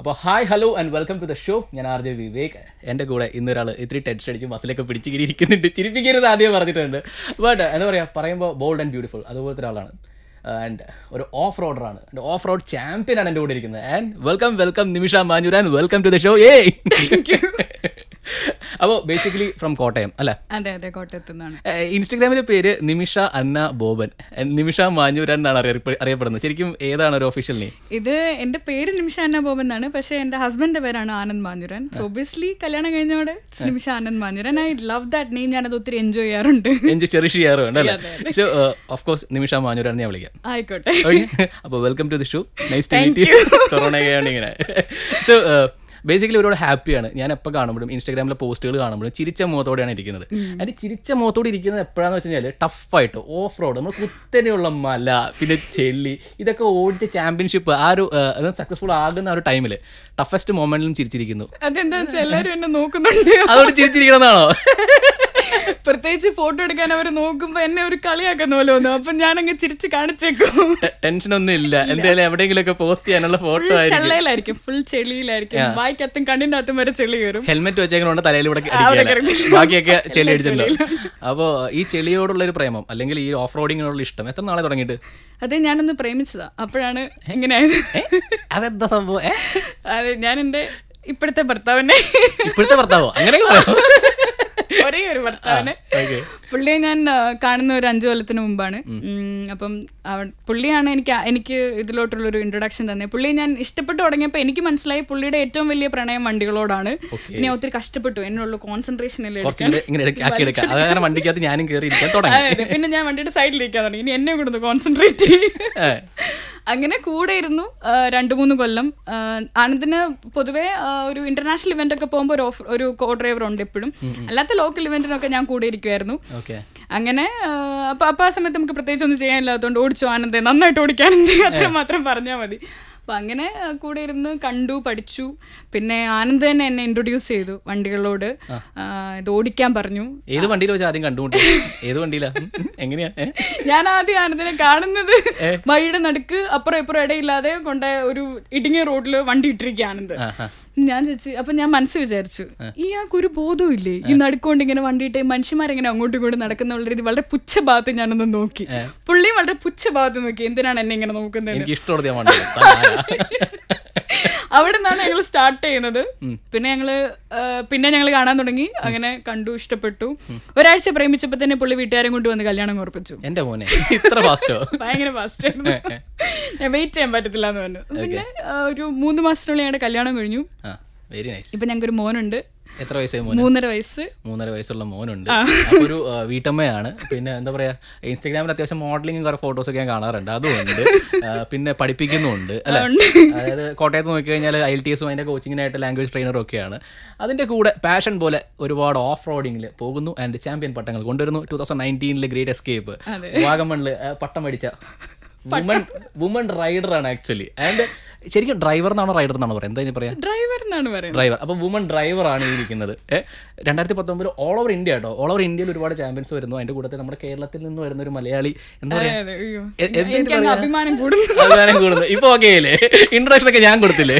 അപ്പോൾ hi hello and welcome to the show ഞാൻ R J Vivek എൻ്റെ കൂടെ ഇന്നൊരാൾ ഇത്തിരി ടെൻഷൻ അടിച്ച് ബസ്സിലൊക്കെ പിടിച്ചിങ്ങനെ ഇരിക്കുന്നുണ്ട് ചിരിപ്പിക്കരുത് ആദ്യം പറഞ്ഞിട്ടുണ്ട് ബട്ട് എന്താ പറയുക പറയുമ്പോൾ ബോൾഡ് ആൻഡ് ബ്യൂട്ടിഫുൾ അതുപോലത്തെ ഒരാളാണ് ആൻഡ് ഒരു ഓഫ് റോഡറാണ് എൻ്റെ ഓഫ് റോഡ് ചാമ്പ്യൻ ആണ് എൻ്റെ കൂടെ ഇരിക്കുന്നത് and welcome welcome Nimisha Manjoor and welcome to the show ഏയ് അപ്പോൾ ബേസിക്കലി ഫ്രം കോട്ടയം അല്ലേ അതെ അതെ കോട്ടയത്തു നിന്നാണ് ഇൻസ്റ്റഗ്രാമിലെ പേര് നിമിഷ അന്ന ബോബൻ നിമിഷ മാഞ്ഞൂരൻ എന്നാണ് അറിയപ്പെ- അറിയപ്പെടുന്നത് ശരിക്കും ഏതാണ് ഒരു ഒഫീഷ്യൽ നെയിം ഇത് എന്റെ പേര് നിമിഷ അന്ന ബോബൻ എന്നാണ് പക്ഷേ എന്റെ ഹസ്ബൻഡിന്റെ പേരാണ് ആനന്ദ് മാഞ്ഞുരൻ സോ ഒബിയസ്ലി കല്യാണം കഴിഞ്ഞോടെ Nimisha Anand Manjuran I love that name ഞാനത് ഒത്തിരി എൻജോയ് ചെയ്യാറുണ്ട് എഞ്ച് ചെറിഷ് ചെയ്യാറുണ്ട് അല്ലേ so of course Nimisha Manjooran ഞാൻ വിളിക്കാം ആയിക്കോട്ടെ ഓക്കെ അപ്പോൾ welcome to the show nice to meet you corona ആണ് ഇങ്ങനെ സോ ബേസിക്കലി ഒരുപാട് ഹാപ്പിയാണ് ഞാൻ എപ്പോൾ കാണുമ്പോഴും ഇൻസ്റ്റാഗ്രാമിലെ പോസ്റ്റുകൾ കാണുമ്പോഴും ചിരിച്ച മുഖത്തോടെയാണ് ഇരിക്കുന്നത് അതിന് ചിരിച്ച മുഖത്തോടെ ഇരിക്കുന്നത് എപ്പോഴാന്ന് വെച്ച് കഴിഞ്ഞാൽ ടഫായിട്ട് ഓഫ് റോഡ് നമ്മൾ കുത്തനെയുള്ള മല പിന്നെ ചെള്ളി ഇതൊക്കെ ഓടിച്ച ചാമ്പ്യൻഷിപ്പ് ആ ഒരു സക്സസ്ഫുൾ ആകുന്ന ആ ഒരു ടൈമിൽ ടഫസ്റ്റ് മൊമെന്റിലും ചിരിച്ചിരിക്കുന്നു അതെന്താ വെച്ചാൽ എല്ലാവരും എന്നെ നോക്കുന്നുണ്ട് അതുകൊണ്ട് ചിരിച്ചിരിക്കണമെന്നാണോ പ്രത്യേകിച്ച് ഫോട്ടോ എടുക്കാൻ അവർ നോക്കുമ്പോ എന്നെ ഒരു കളിയാക്കുന്ന പോലെ തോന്നും അപ്പൊ ഞാനങ്ങ് ചിരിച്ച് കാണിച്ചേക്കും ടെൻഷൻ ഒന്നും ഇല്ല എന്തായാലും എവിടെയെങ്കിലും ഒക്കെ പോസ്റ്റ് ചെയ്യാനുള്ള ഫോട്ടോ ആയിരിക്കും ചെള്ളയിലായിരിക്കും ഫുൾ ചെളിയിലായിരിക്കും വായിക്കത്തും കണ്ണിന്റെ അകത്തും വരെ ചെളി കയറും ഹെൽമെറ്റ് വെച്ചേക്കുന്നതുകൊണ്ട് തലയിലൂടെ അവിടെ അടിക്കുകയില്ല. കിടക്കില്ല. ബാക്കിയൊക്കെ ചെളി അടിച്ചിട്ടുണ്ടോ അപ്പോൾ ഈ ചെളിയോടുള്ള ഒരു പ്രേമം അല്ലെങ്കിൽ ഈ ഓഫ് റോഡിങ്ങിനോടുള്ള ഇഷ്ടം എത്ര നാളെ തുടങ്ങിയിട്ട് അത് ഞാനൊന്ന് പ്രേമിച്ചതാ അപ്പോഴാണ് എങ്ങനെയായത് അതെന്താ സംഭവം ഏ? അതെ ഞാൻ എന്റെ ഇപ്പോഴത്തെ ഭർത്താവിനെ ഇപ്പോഴത്തെ ഭർത്താവോ അങ്ങനെയൊക്കെ പറയാമോ ഒരേ ഒരു ഭർത്താവിനെ ഓക്കെ പുള്ളിയെ ഞാൻ ആ, കാണുന്ന ഒരു അഞ്ചു കൊല്ലത്തിന് മുമ്പാണ് ഉം, അപ്പം അവ- പുള്ളിയാണ് എനിക്ക് ആ- എനിക്ക് ഇതിലോട്ടുള്ള ഒരു ഇൻട്രൊഡക്ഷൻ തന്നെ പുള്ളിയെ ഞാൻ ഇഷ്ടപ്പെട്ടു തുടങ്ങിയപ്പോൾ എനിക്ക് മനസ്സിലായി പുള്ളിയുടെ ഏറ്റവും വലിയ പ്രണയം വണ്ടികളോടാണ് പിന്നെ ഞാൻ ഒത്തിരി കഷ്ടപ്പെട്ടു എന്നുള്ള കോൺസെൻട്രേഷൻ കുറച്ചും കൂടെ ഇങ്ങനെ ഇടയ്ക്ക് ആക്കി എടുക്കാം അത് കാരണം വണ്ടിക്കകത്ത് ഞാനും കയറി ഇരിക്കാൻ തുടങ്ങി പിന്നെ ഞാൻ വണ്ടിയുടെ സൈഡിലിരിക്കാൻ തുടങ്ങി ഇനി എന്നെ കൂടെ കോൺസെൻട്രേറ്റ് ചെയ്യും ഏ. അങ്ങനെ കൂടെ ഇരുന്നു ആ, രണ്ട് മൂന്ന് കൊല്ലം ആ, ആനന്ദിന് പൊതുവേ ആ, ഒരു ഇന്റർനാഷണൽ ഇവന്റ് ഒക്കെ പോകുമ്പോൾ ഒരു ഓഫ്- ഒരു കോ ഡ്രൈവർ ഉണ്ട് എപ്പോഴും അല്ലാത്ത ലോക്കൽ ഇവന്റിനൊക്കെ ഞാൻ കൂടെ ഇരിക്കുമായിരുന്നു ഓക്കെ അങ്ങനെ ആ, അപ്പൊ അപ്പൊ ആ സമയത്ത് നമുക്ക് പ്രത്യേകിച്ച് ഒന്നും ചെയ്യാനില്ലാത്തതുകൊണ്ട് ഓടിച്ചു ആനന്ദേ നന്നായിട്ട് ഓടിക്കാനന്ദേ അത്ര മാത്രം പറഞ്ഞാൽ മതി അപ്പൊ അങ്ങനെ ആ, കൂടെ ഇരുന്ന് കണ്ടു പഠിച്ചു പിന്നെ ആനന്ദ് തന്നെ എന്നെ ഇൻട്രൊഡ്യൂസ് ചെയ്തു വണ്ടികളോട് ആ, ഇത് ഓടിക്കാൻ പറഞ്ഞു ഏത് വണ്ടിയിൽ വെച്ച് ആദ്യം കണ്ടുമുട്ടി ഏത് വണ്ടിയിലാ ഉം, ഉം, എങ്ങനെയാ ഏ? ഞാൻ ആദ്യം ആനന്ദിനെ കാണുന്നത് വഴിയുടെ നടുക്ക് അപ്പുറം ഇപ്പുറം ഇടയില്ലാതെ കൊണ്ട് ഒരു ഇടുങ്ങിയ റോഡിൽ വണ്ടി ഇട്ടിരിക്കുക ആനന്ദ് ആ, ആ. ഞാൻ ചോദിച്ചു അപ്പൊ ഞാൻ മനസ്സ് വിചാരിച്ചു ഇയാൾക്ക് ഒരു ബോധവും ഇല്ലേ ഈ നടുക്കൊണ്ട് ഇങ്ങനെ വണ്ടിയിട്ട് മനുഷ്യന്മാരെങ്ങനെ അങ്ങോട്ടും ഇങ്ങോട്ടും നടക്കുന്ന രീതി വളരെ പുച്ഛഭാഗത്ത് ഞാനൊന്ന് നോക്കി പുള്ളിയും വളരെ പുച്ഛഭാഗത്ത് നോക്കി എന്തിനാണ് എന്നെ ഇങ്ങനെ നോക്കുന്നത് എനിക്ക് ഇഷ്ടമുള്ളത് ഞാൻ വണ്ടി താൻ ആരാ? അവിടെ നിന്നാണ് ഞങ്ങൾ സ്റ്റാർട്ട് ചെയ്യുന്നത് പിന്നെ ഞങ്ങള് ആ, പിന്നെ ഞങ്ങൾ കാണാൻ തുടങ്ങി അങ്ങനെ കണ്ടു ഇഷ്ടപ്പെട്ടു ഒരാഴ്ച പ്രേമിച്ചപ്പോ തന്നെ പുള്ളി വീട്ടുകാരെ കൊണ്ട് വന്ന് കല്യാണം ഉറപ്പിച്ചു എന്റെ മോനെ ഇത്ര ഫാസ്റ്റോ ഭയങ്കര ഫാസ്റ്റ് ആയിരുന്നു ഞാൻ വെയിറ്റ് ചെയ്യാൻ പറ്റത്തില്ല എന്ന് പറഞ്ഞു പിന്നെ ആ, ഒരു മൂന്ന് മാസത്തിനുള്ളിൽ ഞങ്ങളുടെ കല്യാണം കഴിഞ്ഞു ആ വെരി നൈസ് ഇപ്പൊ ഞങ്ങൾക്കൊരു മോനുണ്ട് എത്ര വയസ്സായി മോന് മൂന്നര വയസ്സ് മൂന്നര വയസ്സുള്ള മോനുണ്ട് അപ്പൊ ഒരു ആ, വീട്ടമ്മയാണ് പിന്നെ എന്താ പറയാ ഇൻസ്റ്റാഗ്രാമിൽ അത്യാവശ്യം മോഡലിംഗും കുറെ ഫോട്ടോസ് ഒക്കെ ഞാൻ കാണാറുണ്ട് അതുമുണ്ട് ആ, പിന്നെ പഠിപ്പിക്കുന്നുമുണ്ട് അല്ലെ അതായത് കോട്ടയത്ത് നോക്കിക്കഴിഞ്ഞാൽ ഐ എൽ ടി എസും അതിന്റെ കോച്ചിങ്ങിനായിട്ട് ലാംഗ്വേജ് ട്രെയിനറും ഒക്കെയാണ് അതിന്റെ കൂടെ പാഷൻ പോലെ ഒരുപാട് ഓഫ് റോഡിങ്ങിൽ പോകുന്നു ആൻഡ് ചാമ്പ്യൻ പട്ടങ്ങൾ കൊണ്ടുവരുന്നു ടൂ തൗസൻഡ് നയൻറ്റീനിലെ ഗ്രേറ്റ് എസ്കേപ്പ് വാഗമണില് ആ, പട്ടം മേടിച്ച വുമൺ വുമൺ റൈഡറാണ് ആക്ച്വലി ആൻഡ് ശരിക്കും ഡ്രൈവർ എന്നാണോ റൈഡർ എന്നാണോ പറയാം എന്താ ഇനി പറയാ ഡ്രൈവർ എന്നാണ് പറയുന്നത് ഡ്രൈവർ അപ്പോൾ വുമൺ ഡ്രൈവറാണ് ഈ ഇരിക്കുന്നത് രണ്ടായിരത്തി പത്തൊമ്പതിൽ ഓൾ ഓവർ ഇന്ത്യ കേട്ടോ ഓൾ ഓവർ ഇന്ത്യയിൽ ഒരുപാട് ചാമ്പ്യൻസ് വരുന്നു അതിന്റെ കൂട്ടത്തിൽ നമ്മുടെ കേരളത്തിൽ നിന്ന് വരുന്ന ഒരു മലയാളി എന്താ പറയാ അതെ, അയ്യോ. എ- എന്ത് ഇത് എനിക്ക് അങ്ങ് പറയാ? അഭിമാനം കൂടുന്നു അഭിമാനം കൂടുന്നു ഇപ്പൊ ഓക്കെ അല്ലേ ഇൻട്രൊഡക്ഷൻ ഒക്കെ ഞാൻ കൊടുത്തില്ലേ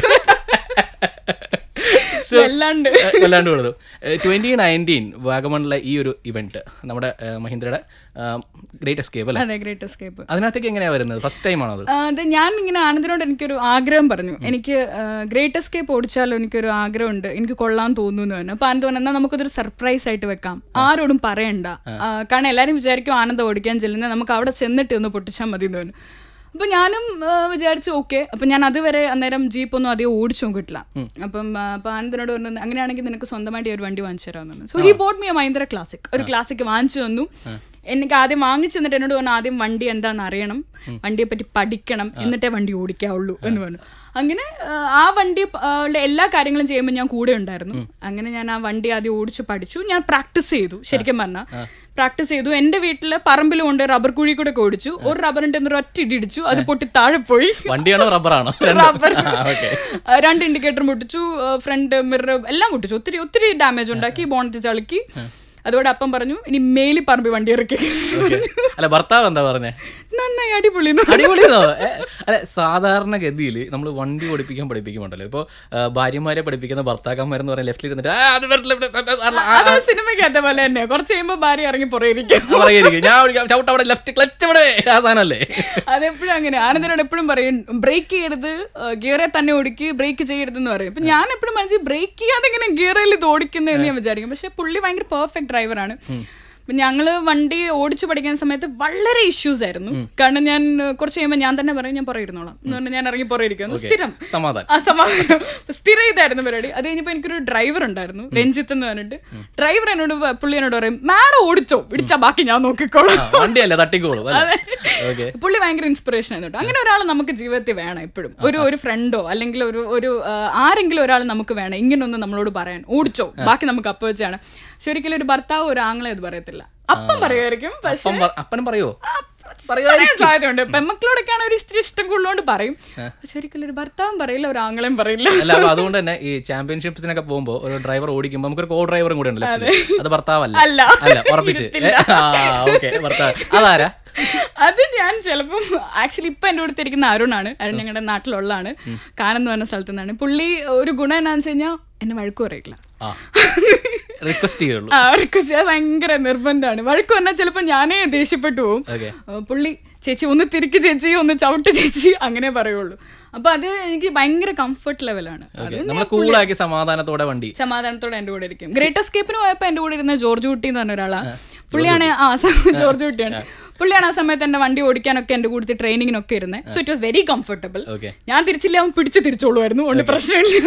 So, അല്ലാണ്ട് ഏ, കൊല്ലാണ്ട് കൊടുത്തു ട്വന്റി നയൻറ്റീൻ വാഗമണിലെ ഈ ഒരു ഇവന്റ് നമ്മുടെ ഏ, മഹീന്ദ്രയുടെ ഗ്രേറ്റ് എസ്കേപ്പ് അല്ലേ അതെ ഗ്രേറ്റ് എസ്കേപ്പ് അതിനകത്തേക്ക് എങ്ങനെയാ വരുന്നത് ഫസ്റ്റ് ടൈം ആണോ അത് അത് ഞാൻ ഇങ്ങനെ ആനന്ദിനോട് എനിക്കൊരു ആഗ്രഹം പറഞ്ഞു എനിക്ക് ഗ്രേറ്റ് എസ്കേപ്പ് ഓടിച്ചാലോ എനിക്കൊരു ആഗ്രഹമുണ്ട് എനിക്ക് കൊള്ളാൻ തോന്നുന്നു എന്ന് അപ്പൊ ആനന്ദ് പറഞ്ഞു എന്നാൽ നമുക്കതൊരു സർപ്രൈസ് ആയിട്ട് വെക്കാം ആരോടും പറയണ്ട ആ, കാരണം എല്ലാവരും വിചാരിക്കും ആനന്ദം ഓടിക്കാൻ ചെല്ലുന്നത് നമുക്ക് അവിടെ ചെന്നിട്ട് ഒന്ന് പൊട്ടിച്ചാൽ മതി എന്ന് പറഞ്ഞു അപ്പൊ ഞാനും ആ, വിചാരിച്ചു ഓക്കെ അപ്പൊ ഞാൻ അതുവരെ അന്നേരം ജീപ്പ് ഒന്നും അധികം ഓടിച്ചു നോക്കിയിട്ടില്ല അപ്പം ആ, അപ്പൊ ആനന്ദിനോട് പറഞ്ഞു അങ്ങനെയാണെങ്കിൽ നിനക്ക് സ്വന്തമായിട്ട് ഈ ഒരു വണ്ടി വാങ്ങിച്ചു തരാമെന്നു so he bought me Mahindra classic ഒരു ക്ലാസിക് വാങ്ങിച്ചു തന്നു എനിക്ക് ആദ്യം വാങ്ങിച്ചു തന്നിട്ട് എന്നോട് പറഞ്ഞു ആദ്യം വണ്ടി എന്താണെന്ന് അറിയണം വണ്ടിയെ പറ്റി പഠിക്കണം എന്നിട്ടേ വണ്ടി ഓടിക്കാവുള്ളൂ എന്ന് പറഞ്ഞു അങ്ങനെ ആ, ആ വണ്ടി ആ, ഉള്ള എല്ലാ കാര്യങ്ങളും ചെയ്യുമ്പോൾ ഞാൻ കൂടെ ഉണ്ടായിരുന്നു അങ്ങനെ ഞാൻ ആ വണ്ടി ആദ്യം ഓടിച്ച് പഠിച്ചു ഞാൻ പ്രാക്ടീസ് ചെയ്തു ശരിക്കും പറഞ്ഞാൽ പ്രാക്ടീസ് ചെയ്തു എന്റെ വീട്ടില് പറമ്പിൽ കൊണ്ട് റബ്ബർ കുഴി കൂടെ ഒക്കെ ഓടിച്ചു ഒരു റബ്ബറിന്റെ ഒരു ഒറ്റ ഇടി ഇടിച്ചു അത് പൊട്ടി താഴെ പോയി വണ്ടിയാണോ റബ്ബറാണോ റബ്ബർ ഓക്കെ ആ, രണ്ട് ഇൻഡിക്കേറ്റർ പൊട്ടിച്ചു ഫ്രണ്ട് മിറർ എല്ലാം പൊട്ടിച്ചു ഒത്തിരി ഒത്തിരി ഡാമേജ് ഉണ്ടാക്കി ബോണറ്റ് ചളുക്കി അതോടെ അപ്പം പറഞ്ഞു ഇനി മേലി പറമ്പി വണ്ടി ഇറക്കി അല്ല ഭർത്താവ് എന്താ പറഞ്ഞേ നന്നായി അടിപൊളി എന്ന് അടിപൊളിയെന്നോ ഏ, അല്ല സാധാരണഗതിയിൽ നമ്മൾ വണ്ടി ഓടിപ്പിക്കാൻ പഠിപ്പിക്കുമ്പോണ്ടല്ലോ ഇപ്പോൾ ഭാര്യമാരെ പഠിപ്പിക്കുന്ന ഭർത്താക്കന്മാരെന്ന് പറഞ്ഞാൽ ലെഫ്റ്റിൽ ഇരുന്നിട്ട് ആ, അത് left, left, left, left, അല്ല, ആ, അത് സിനിമയ്ക്കകത്ത പോലെ തന്നെ കുറച്ച് കഴിയുമ്പോ ഭാര്യ ഇറങ്ങി പുറയിരിക്കും ആ, പറയായിരിക്കും ഞാൻ ഓടിക്കാം ചവിട്ട് അവിടെ ലെഫ്റ്റ് ക്ലച്ച് അവിടെ ആ സാധനമല്ലേ അതെപ്പോഴും അങ്ങനെ ആനന്ദനോട് എപ്പോഴും പറയും ബ്രേക്ക് ചെയ്യരുത് ഗിയറെ തന്നെ ഓടിക്ക് ബ്രേക്ക് ചെയ്യരുത് എന്ന് പറയും അപ്പൊ ഞാൻ എപ്പോഴും മനസ്സിൽ ബ്രേക്ക് ചെയ്യാതെ ഇങ്ങനെ ഗിയറിൽ ഇത് ഓടിക്കുന്നതെന്ന് ഞാൻ വിചാരിക്കും പക്ഷെ പുള്ളി ഭയങ്കര പെർഫെക്റ്റ് ഡ്രൈവറാണ് അപ്പൊ ഞങ്ങള് വണ്ടി ഓടിച്ചു പഠിക്കുന്ന സമയത്ത് വളരെ ഇഷ്യൂസ് ആയിരുന്നു കാരണം ഞാൻ ഏഹ്, കുറച്ച് കഴിയുമ്പോൾ ഞാൻ തന്നെ പറയും ഞാൻ പുറയിരുന്നോളാം എന്ന് പറഞ്ഞാൽ ഞാൻ ഇറങ്ങി പുറയിരിക്കുന്നു സ്ഥിരം സമാധാനം ആ സമാധാനം സ്ഥിരം ഇതായിരുന്നു പരിപാടി അത് കഴിഞ്ഞപ്പോ എനിക്കൊരു ഡ്രൈവർ ഉണ്ടായിരുന്നു രഞ്ജിത്ത് എന്ന് പറഞ്ഞിട്ട് ഡ്രൈവർ എന്നോട് പ- പുള്ളി എന്നോട് പറയും മാഡം ഓടിച്ചോ ഇടിച്ചാ ബാക്കി ഞാൻ നോക്കിക്കോളാം ആ, വണ്ടിയല്ലേ തട്ടിക്കോളും അല്ലേ ഓക്കെ പുള്ളി ഭയങ്കര ഇൻസ്പിറേഷൻ ആയിരുന്നു കേട്ടോ അങ്ങനെ ഒരാൾ നമുക്ക് ജീവിതത്തിൽ വേണം എപ്പോഴും ഒരു ഒരു ഫ്രണ്ടോ അല്ലെങ്കിൽ ഒരു ഒരു ആ, ആരെങ്കിലും ഒരാൾ നമുക്ക് വേണം ഇങ്ങനൊന്ന് നമ്മളോട് പറയാൻ ഓടിച്ചോ ബാക്കി നമുക്ക് അപ്പ വെച്ചാണ് പക്ഷെ ഒരിക്കലും ഒരു ഭർത്താവ് ഒരു ആങ്ങളെ അത് പറയത്തില്ല അപ്പം പറയുമായിരിക്കും പക്ഷെ അപ്പം പറ- അപ്പനും പറയോ പറയാൻ സാധ്യതയുണ്ട് പെമ്മക്കളോടൊക്കെയാണ് ഒരു ഇത്തിരി ഇഷ്ടം കൂടുതലോണ്ട് പറയും പക്ഷെ ഒരിക്കലും ഒരു ഭർത്താവും പറയില്ല ഒരു ആങ്ങളെയും പറയില്ല അല്ല അപ്പൊ അതുകൊണ്ട് തന്നെ ഈ ചാമ്പ്യൻഷിപ്സിനൊക്കെ പോകുമ്പോൾ ഒരു ഡ്രൈവർ ഓടിക്കുമ്പോൾ നമുക്കൊരു കോ ഡ്രൈവറും കൂടെ ഉണ്ട് ലെഫ്റ്റില് അത് ഭർത്താവല്ല അല്ല. അല്ല ഉറപ്പിച്ച് ഏ, ആ ഓക്കെ ഭർത്താവ് അതാരാ അത് ഞാൻ ചിലപ്പം ആക്ച്വലി ഇപ്പൊ എന്റെ അടുത്ത് ഇരിക്കുന്ന അരുണാണ് അരുൺ ഞങ്ങളുടെ നാട്ടിലുള്ളതാണ് കാനെന്ന് പറഞ്ഞ സ്ഥലത്ത് നിന്നാണ് പുള്ളി ഒരു ഗുണം എന്നാന്ന് വെച്ച് കഴിഞ്ഞാൽ എന്നെ വഴക്ക് പറയില്ല ആ റിക്വസ്റ്റ് ചെയ്യുള്ളൂ അവർക്ക് ഭയങ്കര നിർബന്ധമാണ് വഴക്ക് പറഞ്ഞാൽ ചിലപ്പോൾ ഞാനേ ദേഷ്യപ്പെട്ടു പോകും ഓക്കെ ആ, പുള്ളി ചേച്ചി ഒന്ന് തിരിക്ക് ചേച്ചി ഒന്ന് ചവിട്ട് ചേച്ചി അങ്ങനെ പറയുള്ളൂ അപ്പൊ അത് എനിക്ക് ഭയങ്കര കംഫർട്ട് ലെവലാണ് ഓക്കെ നമ്മൾ കൂളാക്കി സമാധാനത്തോടെ വണ്ടി സമാധാനത്തോടെ എന്റെ കൂടെ ഇരിക്കും ഗ്രേറ്റ് എസ്കേപ്പിന് പോയപ്പോ എന്റെ കൂടെ ഇരുന്ന ജോർജ് കുട്ടി എന്ന് പറഞ്ഞ ഒരാളാണ് പുള്ളിയാണ് ആ സ- ജോർജ് കുട്ടിയാണ് പുള്ളിയാണ് ആ സമയത്ത് എന്റെ വണ്ടി ഓടിക്കാനൊക്കെ എന്റെ കൂട്ടത്തിൽ ട്രെയിനിങ്ങിനൊക്കെ ഇരുന്നത് so it was very comfortable okay ഞാൻ തിരിച്ചില്ല അവൻ പിടിച്ച് തിരിച്ചോളുമായിരുന്നു അതുകൊണ്ട് പ്രശ്നമില്ല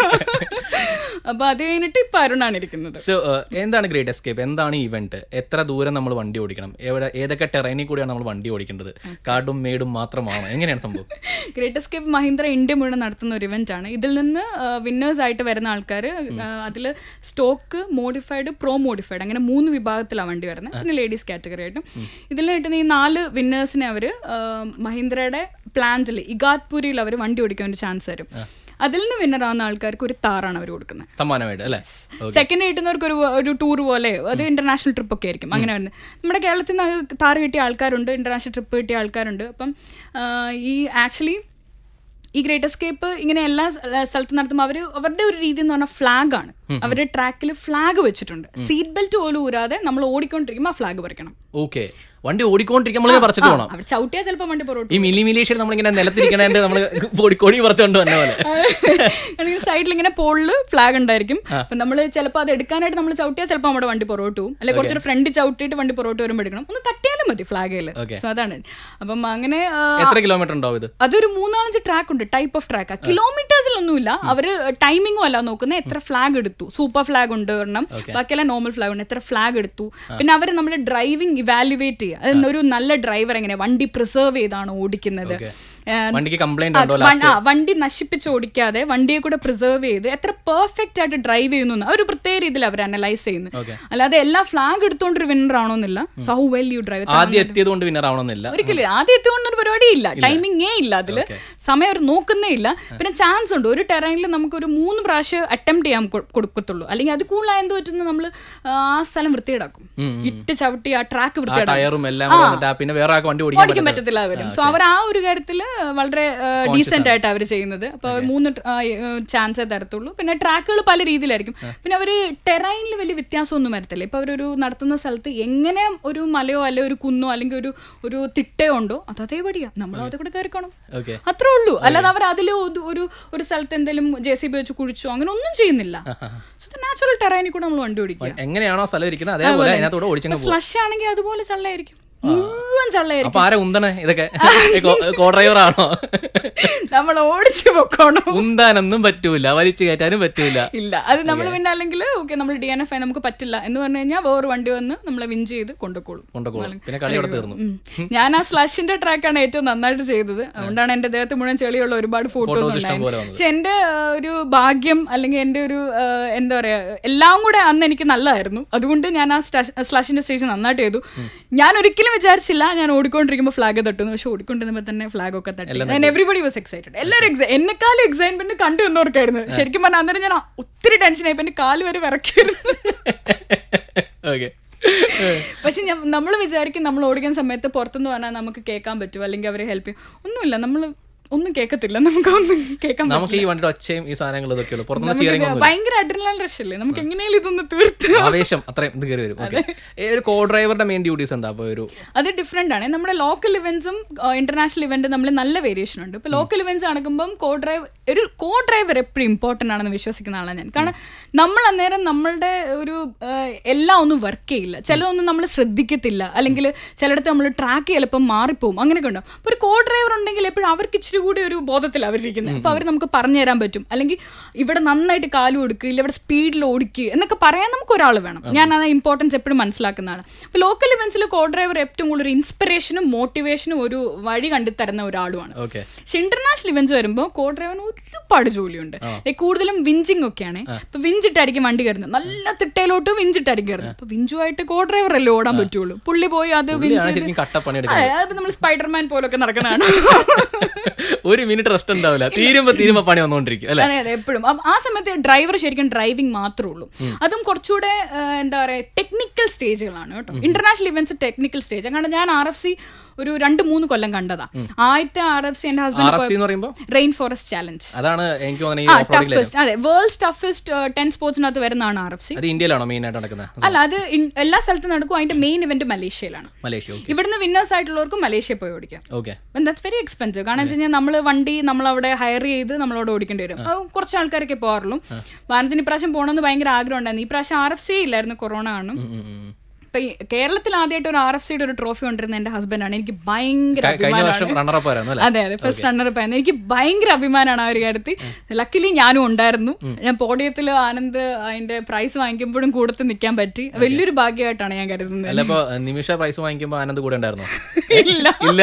അപ്പൊ അത് കഴിഞ്ഞിട്ട് ഇപ്പൊ അരുണാണ് ഇരിക്കുന്നത് സോ എന്താണ് ഗ്രേറ്റ് എസ്കേപ്പ് എന്താണ് ഈ ഇവന്റ് എത്ര ദൂരം നമ്മൾ വണ്ടി ഓടിക്കണം എവിടെ ഏതൊക്കെ ടെറൈനിൽ കൂടിയാണ് നമ്മൾ വണ്ടി ഓടിക്കേണ്ടത് കാടും മേടും മാത്രമാണോ എങ്ങനെയാണ് സംഭവം ഗ്രേറ്റ് എസ്കേപ്പ് മഹീന്ദ്ര ഇന്ത്യ മുഴുവൻ നടത്തുന്ന ഒരു ഇവന്റ് ആണ് ഇതിൽ നിന്ന് വിന്നേഴ്സ് ആയിട്ട് വരുന്ന ആൾക്കാർ അതിൽ സ്റ്റോക്ക് മോഡിഫൈഡ് പ്രോ മോഡിഫൈഡ് അങ്ങനെ മൂന്ന് വിഭാഗത്തിലാണ് വണ്ടി വരുന്നത് പിന്നെ ലേഡീസ് കാറ്റഗറി ആയിട്ടും ഇതിൽ കിട്ടുന്ന ഈ നാല് വിന്നേഴ്സിനെ അവർ മഹീന്ദ്രയുടെ പ്ലാന്റിൽ ഇഗാത്പൂരിയിൽ അവർ വണ്ടി ഓടിക്കാൻ ഒരു ചാൻസ് തരും അതിൽ നിന്ന് വിന്നർ ആവുന്ന ആൾക്കാർക്ക് ഒരു താറാണ് അവർ കൊടുക്കുന്നത് സമ്മാനമായിട്ട് അല്ലേ സെക്കൻഡ് കിട്ടുന്നവർക്ക് ഒരു ഒരു ടൂർ പോലെ അത് ഇന്റർനാഷണൽ ട്രിപ്പ് ഒക്കെ ആയിരിക്കും അങ്ങനെ വരുന്നത് നമ്മുടെ കേരളത്തിൽ നിന്ന് താറ് കിട്ടിയ ആൾക്കാരുണ്ട് ഇന്റർനാഷണൽ ട്രിപ്പ് കിട്ടിയ ആൾക്കാരുണ്ട് അപ്പം ആ, ഈ ആക്ച്വലി ഈ ഗ്രേറ്റ് എസ്കേപ്പ് ഇങ്ങനെ എല്ലാ സ്ഥ- സ്ഥലത്തും നടത്തുമ്പോൾ അവർ അവരുടെ ഒരു രീതി എന്ന് പറഞ്ഞാൽ ഫ്ലാഗ് ആണ് അവരുടെ ട്രാക്കിൽ ഫ്ലാഗ് വെച്ചിട്ടുണ്ട് സീറ്റ് ബെൽറ്റ് പോലും ഊരാതെ നമ്മൾ ഓടിക്കൊണ്ടിരിക്കുമ്പോൾ ആ ഫ്ലാഗ് പറിക്കണം ഓക്കെ വണ്ടി ഓടിക്കൊണ്ടിരിക്കുമ്പോൾ നമ്മൾ പറിച്ചിട്ട് പോകണം അവർ ചവിട്ടിയാൽ ചിലപ്പോൾ വണ്ടി പുറകോട്ട് ഈ മിലി മിലീഷ്യൻ നമ്മളിങ്ങനെ നിലത്തിരിക്കണേന്റെ നമ്മൾ കൊടി പറിച്ചോണ്ട് വന്ന പോലെ അല്ലെങ്കിൽ സൈഡിൽ ഇങ്ങനെ പോളില് ഫ്ലാഗ് ഉണ്ടായിരിക്കും അപ്പൊ നമ്മൾ ചിലപ്പോൾ അത് എടുക്കാനായിട്ട് നമ്മൾ ചവിട്ടിയാൽ ചിലപ്പോൾ നമ്മുടെ വണ്ടി പുറകോട്ട് പോകും അല്ലെങ്കിൽ കുറച്ചൊരു ഫ്രണ്ട് ചവിട്ടിയിട്ട് വണ്ടി പുറകോട്ട് വരുമ്പോൾ എടുക്കണം ഒന്ന് തട്ടിയാലും മതി ഫ്ലാഗിൽ Okay. സോ അതാണ് അപ്പം അങ്ങനെ ആ, എത്ര കിലോമീറ്റർ ഉണ്ടാവും ഇത് അതൊരു മൂന്നാലഞ്ച് ട്രാക്ക് ഉണ്ട് ടൈപ്പ് ഓഫ് ട്രാക്ക് കിലോമീറ്റേഴ്സിലൊന്നുമില്ല അവര് ടൈമിങ്ങും അല്ല നോക്കുന്നത് എത്ര ഫ്ലാഗ് എടുത്തു സൂപ്പർ ഫ്ലാഗ് ഉണ്ട് ഒരെണ്ണം ബാക്കിയെല്ലാം നോർമൽ ഫ്ലാഗ് ഉണ്ട് എത്ര ഫ്ലാഗ് എടുത്തു പിന്നെ അവർ നമ്മുടെ ഡ്രൈവിംഗ് ഇവാലുവേറ്റ് ചെയ്യുക അത് ഒരു നല്ല ഡ്രൈവർ എങ്ങനെ വണ്ടി പ്രിസർവ് ചെയ്താണ് ഓടിക്കുന്നത് Okay. ഏഹ്, വണ്ടിക്ക് കംപ്ലൈന്റ് ആ, ഉണ്ടോ വൺ- ആ, വണ്ടി നശിപ്പിച്ച് ഓടിക്കാതെ വണ്ടിയെ കൂടെ പ്രിസർവ് ചെയ്ത് എത്ര പെർഫെക്റ്റ് ആയിട്ട് ഡ്രൈവ് ചെയ്യുന്നു എന്ന് അവർ പ്രത്യേക രീതിയിൽ അവർ അനലൈസ് ചെയ്യുന്നത് Okay. അല്ലാതെ എല്ലാ ഫ്ലാഗ് എടുത്തോണ്ട് ഒരു വിന്നർ ആണോന്നില്ല so how well you drive ആദ്യം എത്തിയത് കൊണ്ട് വിന്നർ ആവണമെന്നില്ല ഒരിക്കലും ആദ്യം എത്തിക്കൊണ്ടൊരു പരിപാടി ഇല്ല ടൈമിങ്ങേ ഇല്ല അതില് സമയം അവർ നോക്കുന്നേ ഇല്ല പിന്നെ ചാൻസ് ഉണ്ട് ഒരു ടെറൈനിൽ നമുക്ക് ഒരു മൂന്ന് പ്രാവശ്യം അറ്റംപ്റ്റ് ചെയ്യാൻ കൊ- കൊടുക്കത്തുള്ളൂ അല്ലെങ്കിൽ അത് കൂടുതലായ എന്ത് പറ്റുന്ന നമ്മൾ ആ സ്ഥലം വൃത്തിയിടാക്കും ഇട്ട് ചവിട്ടി ആ ട്രാക്ക് ആ വൃത്തിയിടാക്കും ടയറും എല്ലാം കൂടെ വന്നിട്ട് ആ പിന്നെ വേറെ ആൾക്ക് വണ്ടി ഓടിക്കാൻ ഓടിക്കാൻ പറ്റത്തില്ല അവരും സോ അവർ ആ ഒരു കാര്യത്തിൽ വളരെ ഡീസെന്റ് ആയിട്ട് അവർ ചെയ്യുന്നത് അപ്പോൾ മൂന്ന് ചാൻസേ തരത്തുള്ളൂ പിന്നെ ട്രാക്കുകൾ പല രീതിയിലായിരിക്കും പിന്നെ അവർ ടെറൈനിൽ വലിയ വ്യത്യാസമൊന്നും വരത്തില്ല ഇപ്പൊ അവരൊരു നടത്തുന്ന സ്ഥലത്ത് എങ്ങനെ ഒരു മലയോ അല്ലെ ഒരു കുന്നോ അല്ലെങ്കിൽ ഒരു ഒരു തിട്ടയോ ഉണ്ടോ അത് അതേപടിയാ നമ്മൾ അതേ കൂടെ കയറിക്കണം ഓക്കെ അത്രേ ഉള്ളൂ അല്ലാതെ അവർ അതിൽ ഒരു ഒരു സ്ഥലത്ത് എന്തെങ്കിലും ജെ സി ബി വെച്ച് കുഴിച്ചോ അങ്ങനെ ഒന്നും ചെയ്യുന്നില്ല സോ നാച്ചുറൽ ടെറൈനിൽ കൂടെ നമ്മൾ വണ്ടി ഓടിക്കുക എങ്ങനെയാണോ സ്ഥലം ഇരിക്കുന്നത് അതേപോലെ അതിനകത്തൂടെ ഓടിച്ചങ്ങ് പോകും സ്ലഷ് ആണെങ്കിൽ അതുപോലെ ചള്ളയായിരിക്കും മുഴുവൻ ചള്ളയായിരിക്കും അപ്പൊ ആരാ ഉന്തണേ ഇതൊക്കെ കോ ഡ്രൈവർ ആണോ നമ്മൾ ഓടിച്ചു പൊക്കോണം ഉന്താനൊന്നും പറ്റൂല വലിച്ചു കയറ്റാനും പറ്റൂല ഇല്ല അത് നമ്മൾ പിന്നെ അല്ലെങ്കിൽ ഓക്കെ നമ്മൾ ഡി എൻ എഫ് ഐ നമുക്ക് പറ്റില്ല എന്ന് പറഞ്ഞു കഴിഞ്ഞാൽ വേറെ വണ്ടി വന്ന് നമ്മളെ വിൻ ചെയ്ത് കൊണ്ടുപോകും കൊണ്ടുപോകും പിന്നെ കളി അവിടെ തീർന്നു ഞാൻ ആ സ്ലഷിന്റെ ട്രാക്കാണ് ഏറ്റവും നന്നായിട്ട് ചെയ്തത് അതുകൊണ്ടാണ് എന്റെ ദേഹത്ത് മുഴുവൻ ചെളിയുള്ള ഒരുപാട് ഫോട്ടോസ് Photos ഇഷ്ടം പോലെ ഉണ്ടായിരുന്നു പക്ഷെ എന്റെ ആ, ഒരു ഭാഗ്യം അല്ലെങ്കിൽ എന്റെ ഒരു ആ, എന്താ പറയാ എല്ലാം കൂടെ അന്ന് എനിക്ക് നല്ലതായിരുന്നു അതുകൊണ്ട് ഞാൻ ആ സ്ലഷിന്റെ സ്റ്റേഷൻ നന്നായിട്ട് ചെയ്തു ഞാൻ ഒരിക്കലും വിചാരിച്ചില്ല ഞാൻ ഓടിക്കൊണ്ടിരിക്കുമ്പോൾ ഫ്ലാഗ് തട്ടുന്നു പക്ഷെ ഓടിക്കൊണ്ടിരുന്നപ്പോൾ തന്നെ ഫ്ലാഗ് ഒക്കെ തട്ടി ഞാൻ എവറിബഡി വാസ് എക്സൈറ്റഡ് എല്ലാവരും എക്സൈ എന്നെക്കാളും എക്സൈറ്റ്മെന്റ് കണ്ടു നിന്നവർക്കായിരുന്നു ശരിക്കും പറഞ്ഞാൽ അന്നേരം ഞാൻ ഒത്തിരി ടെൻഷൻ ആയി എന്റെ കാല് വരെ വിറക്കിയിരുന്നു ഓക്കെ പക്ഷെ നമ്മൾ വിചാരിക്കും നമ്മൾ ഓടിക്കുന്ന സമയത്ത് പുറത്തുനിന്ന് പറഞ്ഞാൽ നമുക്ക് കേൾക്കാൻ പറ്റും അല്ലെങ്കിൽ അവരെ ഹെൽപ്പ് ചെയ്യും ഒന്നുമില്ല നമ്മൾ ഒന്നും കേൾക്കത്തില്ല നമുക്ക് ഒന്നും കേൾക്കാൻ നമുക്ക് ഈ വണ്ടിയുടെ ഒച്ചയും ഈ സാധനങ്ങളും ഇതൊക്കെ ഉള്ളൂ പുറത്തുനിന്ന് നമുക്ക് ചിയറിംഗ് ഇത് ഭയങ്കര അഡ്രിനൽ റഷ് അല്ലേ നമുക്ക് എങ്ങനെയാലും ഇതൊന്ന് തീർത്ത് ആവേശം അത്രയും ഇത് കയറി വരും ഓക്കെ ഒരു കോ ഡ്രൈവറുടെ മെയിൻ ഡ്യൂട്ടീസ് എന്താ അപ്പോൾ ഒരു അത് ഡിഫറെൻ്റ് ആണ് നമ്മുടെ ലോക്കൽ ഇവന്റ്സും ഇന്റർനാഷണൽ ഇവന്റ് നമ്മൾ നല്ല വേരിയേഷൻ ഉണ്ട് ഇപ്പോൾ ലോക്കൽ ഇവന്റ്സ് നടക്കുമ്പം കോ ഡ്രൈവ് ഒരു കോ ഡ്രൈവർ എപ്പോഴും ഇമ്പോർട്ടൻ്റ് ആണെന്ന് വിശ്വസിക്കുന്ന ആളാണ് ഞാൻ കാരണം നമ്മൾ അന്നേരം നമ്മളുടെ ഒരു ആ, എല്ലാം ഒന്നും വർക്ക് ചെയ്യില്ല ചിലതൊന്നും നമ്മൾ ശ്രദ്ധിക്കത്തില്ല അല്ലെങ്കിൽ ചിലയിടത്ത് നമ്മൾ ട്രാക്ക് ചിലപ്പം മാറിപ്പോവും അങ്ങനെയൊക്കെ ഉണ്ടാവും അപ്പോൾ ഒരു കോ ഡ്രൈവർ ഉണ്ടെങ്കിൽ എപ്പോഴും അവർക്ക് ഇച്ചിരി കൂടി ഒരു ബോധത്തിൽ അവരിരിക്കുന്നത് അപ്പോൾ അവർ നമുക്ക് പറഞ്ഞു തരാൻ പറ്റും അല്ലെങ്കിൽ ഇവിടെ നന്നായിട്ട് കാല് കൊടുക്കുക ഇല്ല ഇവിടെ സ്പീഡിൽ ഓടിക്കുക എന്നൊക്കെ പറയാൻ നമുക്ക് ഒരാൾ വേണം ഞാൻ ആ ഇമ്പോർട്ടൻസ് എപ്പോഴും മനസ്സിലാക്കുന്നതാണ് അപ്പോൾ ലോക്കൽ ഇവന്റ്സിൽ കോ ഡ്രൈവർ ഏറ്റവും കൂടുതൽ ഒരു ഇൻസ്പിറേഷനും മോട്ടിവേഷനും ഒരു വഴി കണ്ടു തരുന്ന ഒരാളുമാണ് ഓക്കെ പക്ഷെ ഇന്റർനാഷണൽ ഇവന്റ്സ് വരുമ്പോൾ കോ ഡ്രൈവറിന് ഒരുപാട് ജോലിയുണ്ട് ഏ, കൂടുതലും വിഞ്ചിങ് ഒക്കെയാണ് ഇപ്പൊ വിഞ്ചിട്ടായിരിക്കും വണ്ടി കയറുന്നത് നല്ല തിട്ടയിലോട്ട് വിഞ്ചിട്ടായിരിക്കും കയറുന്നത് അപ്പൊ വിഞ്ചുമായിട്ട് കോ ഡ്രൈവർ അല്ലേ ഓടാൻ പറ്റുള്ളൂ പുള്ളി പോയി അത് വിഞ്ച് ചെയ്ത് ശരിക്കും കട്ടപ്പണി എടുക്കുന്നത് അതെ അത് നമ്മൾ സ്പൈഡർമാൻ പോലൊക്കെ നടക്കുന്നതാണ് ഒരു മിനിറ്റ് റെസ്റ്റ് ഉണ്ടാവില്ല തീരുമ്പോ തീരുമ്പോ പണി വന്നുകൊണ്ടിരിക്കും അല്ലെ അതെ അതെ എപ്പോഴും ആ സമയത്ത് ഡ്രൈവർ ശരിക്കും ഡ്രൈവിംഗ് മാത്രമേ ഉള്ളൂ അതും കുറച്ചുകൂടെ ആ, എന്താ പറയുക ടെക്നിക്കൽ സ്റ്റേജുകളാണ് കേട്ടോ ഇന്റർനാഷണൽ ഇവന്റ്സ് ടെക്നിക്കൽ സ്റ്റേജ് കാരണം ഞാൻ ആർ എഫ് സി ഒരു രണ്ട് മൂന്ന് കൊല്ലം കണ്ടതാ ആദ്യത്തെ ആർ എഫ് സി എന്റെ ആർ എഫ് സി ഹസ്ബൻഡ് എന്ന് പറയുമ്പോൾ റെയിൻ ഫോറസ്റ്റ് ചാലഞ്ച് അതാണ് എനിക്ക് തോന്നുന്നത് ഈ ആ ഓഫ് റോഡിംഗ് ടഫസ്റ്റ് അതെ വേൾഡ്സ് ടഫസ്റ്റ് ടെൻ സ്പോർട്സിനകത്ത് വരുന്നതാണ് ആർ എഫ് സി അത് ഇന്ത്യയിലാണോ മെയിൻ ആയിട്ട് നടക്കുന്നത് അല്ല അത് ഇൻ- എല്ലാ സ്ഥലത്തും നടക്കും അതിന്റെ മെയിൻ ഇവന്റ് മലേഷ്യയിലാണ് മലേഷ്യ ഓക്കെ ഇവിടുന്ന് വിന്നേഴ്സ് ആയിട്ടുള്ളവർക്ക് മലേഷ്യ പോയി ഓടിക്കാം ഓക്കെ ദാറ്റ്സ് വെരി എക്സ്പെൻസീവ് കാരണം വെച്ച് കഴിഞ്ഞാൽ നമ്മൾ വണ്ടി നമ്മളവിടെ ഹയർ ചെയ്ത് നമ്മളവിടെ ഓടിക്കേണ്ടി വരും അത് കുറച്ച് ആൾക്കാരൊക്കെ പോകാറുള്ളൂ വാനത്തിന് ഇപ്രാവശ്യം പോകണമെന്ന് ഭയങ്കര ആഗ്രഹം ഉണ്ടായിരുന്നു ഈ പ്രാവശ്യം ആർ എഫ് സി ഇല്ലായിരുന്നു കൊറോണ കാണും ഇപ്പൊ ഈ കേരളത്തിൽ ആദ്യമായിട്ട് ഒരു ആർ എഫ് സിയുടെ ഒരു ട്രോഫി കൊണ്ടിരുന്ന എന്റെ ഹസ്ബൻഡാണ് എനിക്ക് ഭയങ്കര കഴിഞ്ഞ അഭിമാനമാണ് വർഷം റണ്ണറപ്പ് ആയിരുന്നു അല്ലേ അതെ അതെ ഫസ്റ്റ് റണ്ണർ ആയിരുന്നു എനിക്ക് ഭയങ്കര അഭിമാനമാണ് ആ ഒരു കാര്യത്തിൽ ലക്കിലി ഞാനും ഉണ്ടായിരുന്നു ഞാൻ പോഡിയത്തിൽ ആനന്ദ് അതിന്റെ പ്രൈസ് വാങ്ങിക്കുമ്പോഴും കൂടത്ത് നിൽക്കാൻ പറ്റി വലിയൊരു ഭാഗ്യമായിട്ടാണ് ഞാൻ കരുതുന്നത് അല്ല ഇപ്പൊ നിമിഷ പ്രൈസ് വാങ്ങിക്കുമ്പോ ആനന്ദ് കൂടെ ഉണ്ടായിരുന്നോ ഇല്ല ഇല്ല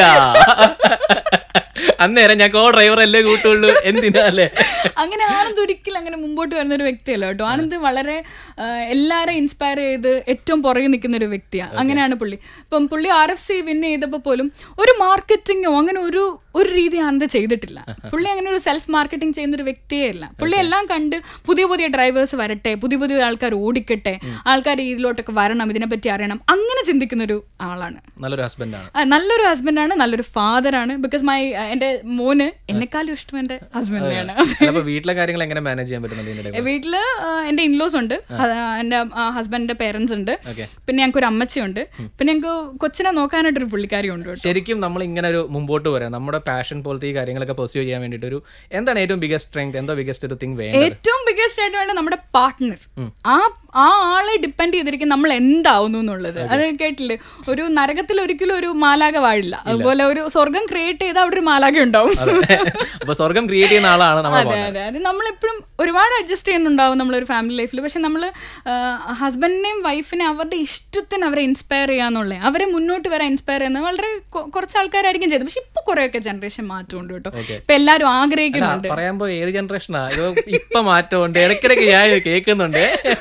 അന്നേരം ഞാൻ കോ ഡ്രൈവർ അല്ലേ കൂട്ടുള്ളൂ എന്തിനാ അല്ലേ അങ്ങനെ ആനന്ദ് ഒരിക്കലും അങ്ങനെ മുമ്പോട്ട് വരുന്ന ഒരു വ്യക്തിയല്ല കേട്ടോ ആനന്ദ് വളരെ ആ, എല്ലാവരെയും ഇൻസ്പയർ ചെയ്ത് ഏറ്റവും പുറകെ നിൽക്കുന്ന ഒരു വ്യക്തിയാണ് അങ്ങനെയാണ് പുള്ളി ഇപ്പം പുള്ളി ആർ എഫ് സി വിൻ ചെയ്തപ്പോൾ പോലും ഒരു മാർക്കറ്റിങ്ങോ അങ്ങനെ ഒരു ഒരു രീതി ആനന്ദ് ചെയ്തിട്ടില്ല പുള്ളി അങ്ങനെ ഒരു സെൽഫ് മാർക്കറ്റിംഗ് ചെയ്യുന്ന ഒരു വ്യക്തിയേ അല്ല പുള്ളി എല്ലാം കണ്ട് പുതിയ പുതിയ ഡ്രൈവേഴ്സ് വരട്ടെ പുതിയ പുതിയ ആൾക്കാർ ഓടിക്കട്ടെ ആൾക്കാർ ഇതിലോട്ടൊക്കെ വരണം ഇതിനെപ്പറ്റി അറിയണം അങ്ങനെ ചിന്തിക്കുന്ന ഒരു ആളാണ് നല്ലൊരു ഹസ്ബൻഡാണ് ആ, നല്ലൊരു ഹസ്ബൻഡാണ് നല്ലൊരു ഫാദറാണ് ബിക്കോസ് മൈ എൻ്റെ മോന് എന്നെക്കാളും ഇഷ്ടം എൻ്റെ ഹസ്ബൻഡിനെയാണ് അപ്പൊ വീട്ടിലെ കാര്യങ്ങൾ എങ്ങനെ മാനേജ് ചെയ്യാൻ പറ്റുന്നത് ഇതിനിടെ വീട്ടില് ആ, എൻ്റെ ഇൻലോസ് ഉണ്ട് ആ, എൻ്റെ ഹസ്ബൻഡിന്റെ പേരൻസ് ഉണ്ട് ഓക്കെ പിന്നെ ഞങ്ങൾക്ക് ഒരു അമ്മച്ചിയുണ്ട് പിന്നെ ഞങ്ങൾക്ക് കൊച്ചിനെ നോക്കാനായിട്ടൊരു പുള്ളിക്കാരി ഉണ്ട് കേട്ടോ. ശരിക്കും നമ്മൾ ഇങ്ങനെ ഒരു മുമ്പോട്ട് വരാം നമ്മുടെ പാഷൻ പോലത്തെ ഈ കാര്യങ്ങളൊക്കെ പെർസ്യൂ ചെയ്യാൻ വേണ്ടിയിട്ട് ഒരു എന്താണ് ഏറ്റവും ബിഗസ്റ്റ് സ്ട്രെങ്ത് എന്തോ ബിഗസ്റ്റ് ഒരു തിങ് വേണ്ടത് ഏറ്റവും ബിഗസ്റ്റ് ആയിട്ട് വേണ്ട നമ്മുടെ പാർട്ട്ണർ ആ ആ ആളെ ഡിപ്പെൻഡ് ചെയ്തിരിക്കും നമ്മൾ എന്താവുന്നു എന്നുള്ളത് അത് കേട്ടില്ലേ ഒരു നരകത്തിൽ ഒരിക്കലും ഒരു മാലാക വാഴില്ല അതുപോലെ ഒരു സ്വർഗം ക്രിയേറ്റ് ചെയ്താൽ അവിടെ ഒരു മാലാക ഉണ്ടാവും അപ്പൊ സ്വർഗം ക്രിയേറ്റ് ചെയ്യുന്ന ആളാണ് നമ്മൾ അതെ അതെ അത് നമ്മളെപ്പോഴും ഒരുപാട് അഡ്ജസ്റ്റ് ചെയ്യുന്നുണ്ടാവും നമ്മളൊരു ഫാമിലി ലൈഫിൽ പക്ഷെ നമ്മൾ ഹസ്ബൻഡിനെയും വൈഫിനെ അവരുടെ ഇഷ്ടത്തിന് അവരെ ഇൻസ്പയർ ചെയ്യാന്നുള്ളത് അവരെ മുന്നോട്ട് വരാൻ ഇൻസ്പയർ ചെയ്യുന്നത് വളരെ കൊ- കുറച്ച് ആൾക്കാരായിരിക്കും ചെയ്തത് പക്ഷെ ഇപ്പൊ കുറെയൊക്കെ ജനറേഷൻ മാറ്റമുണ്ട് കേട്ടോ ഇപ്പൊ എല്ലാവരും ആഗ്രഹിക്കുന്നുണ്ട് പറയാൻ പോയി ഏത് ജനറേഷനാ ഇത് ഇപ്പൊ മാറ്റമുണ്ട് ഇടയ്ക്കിടയ്ക്ക് ഞാൻ ഇത് കേൾക്കുന്നുണ്ട്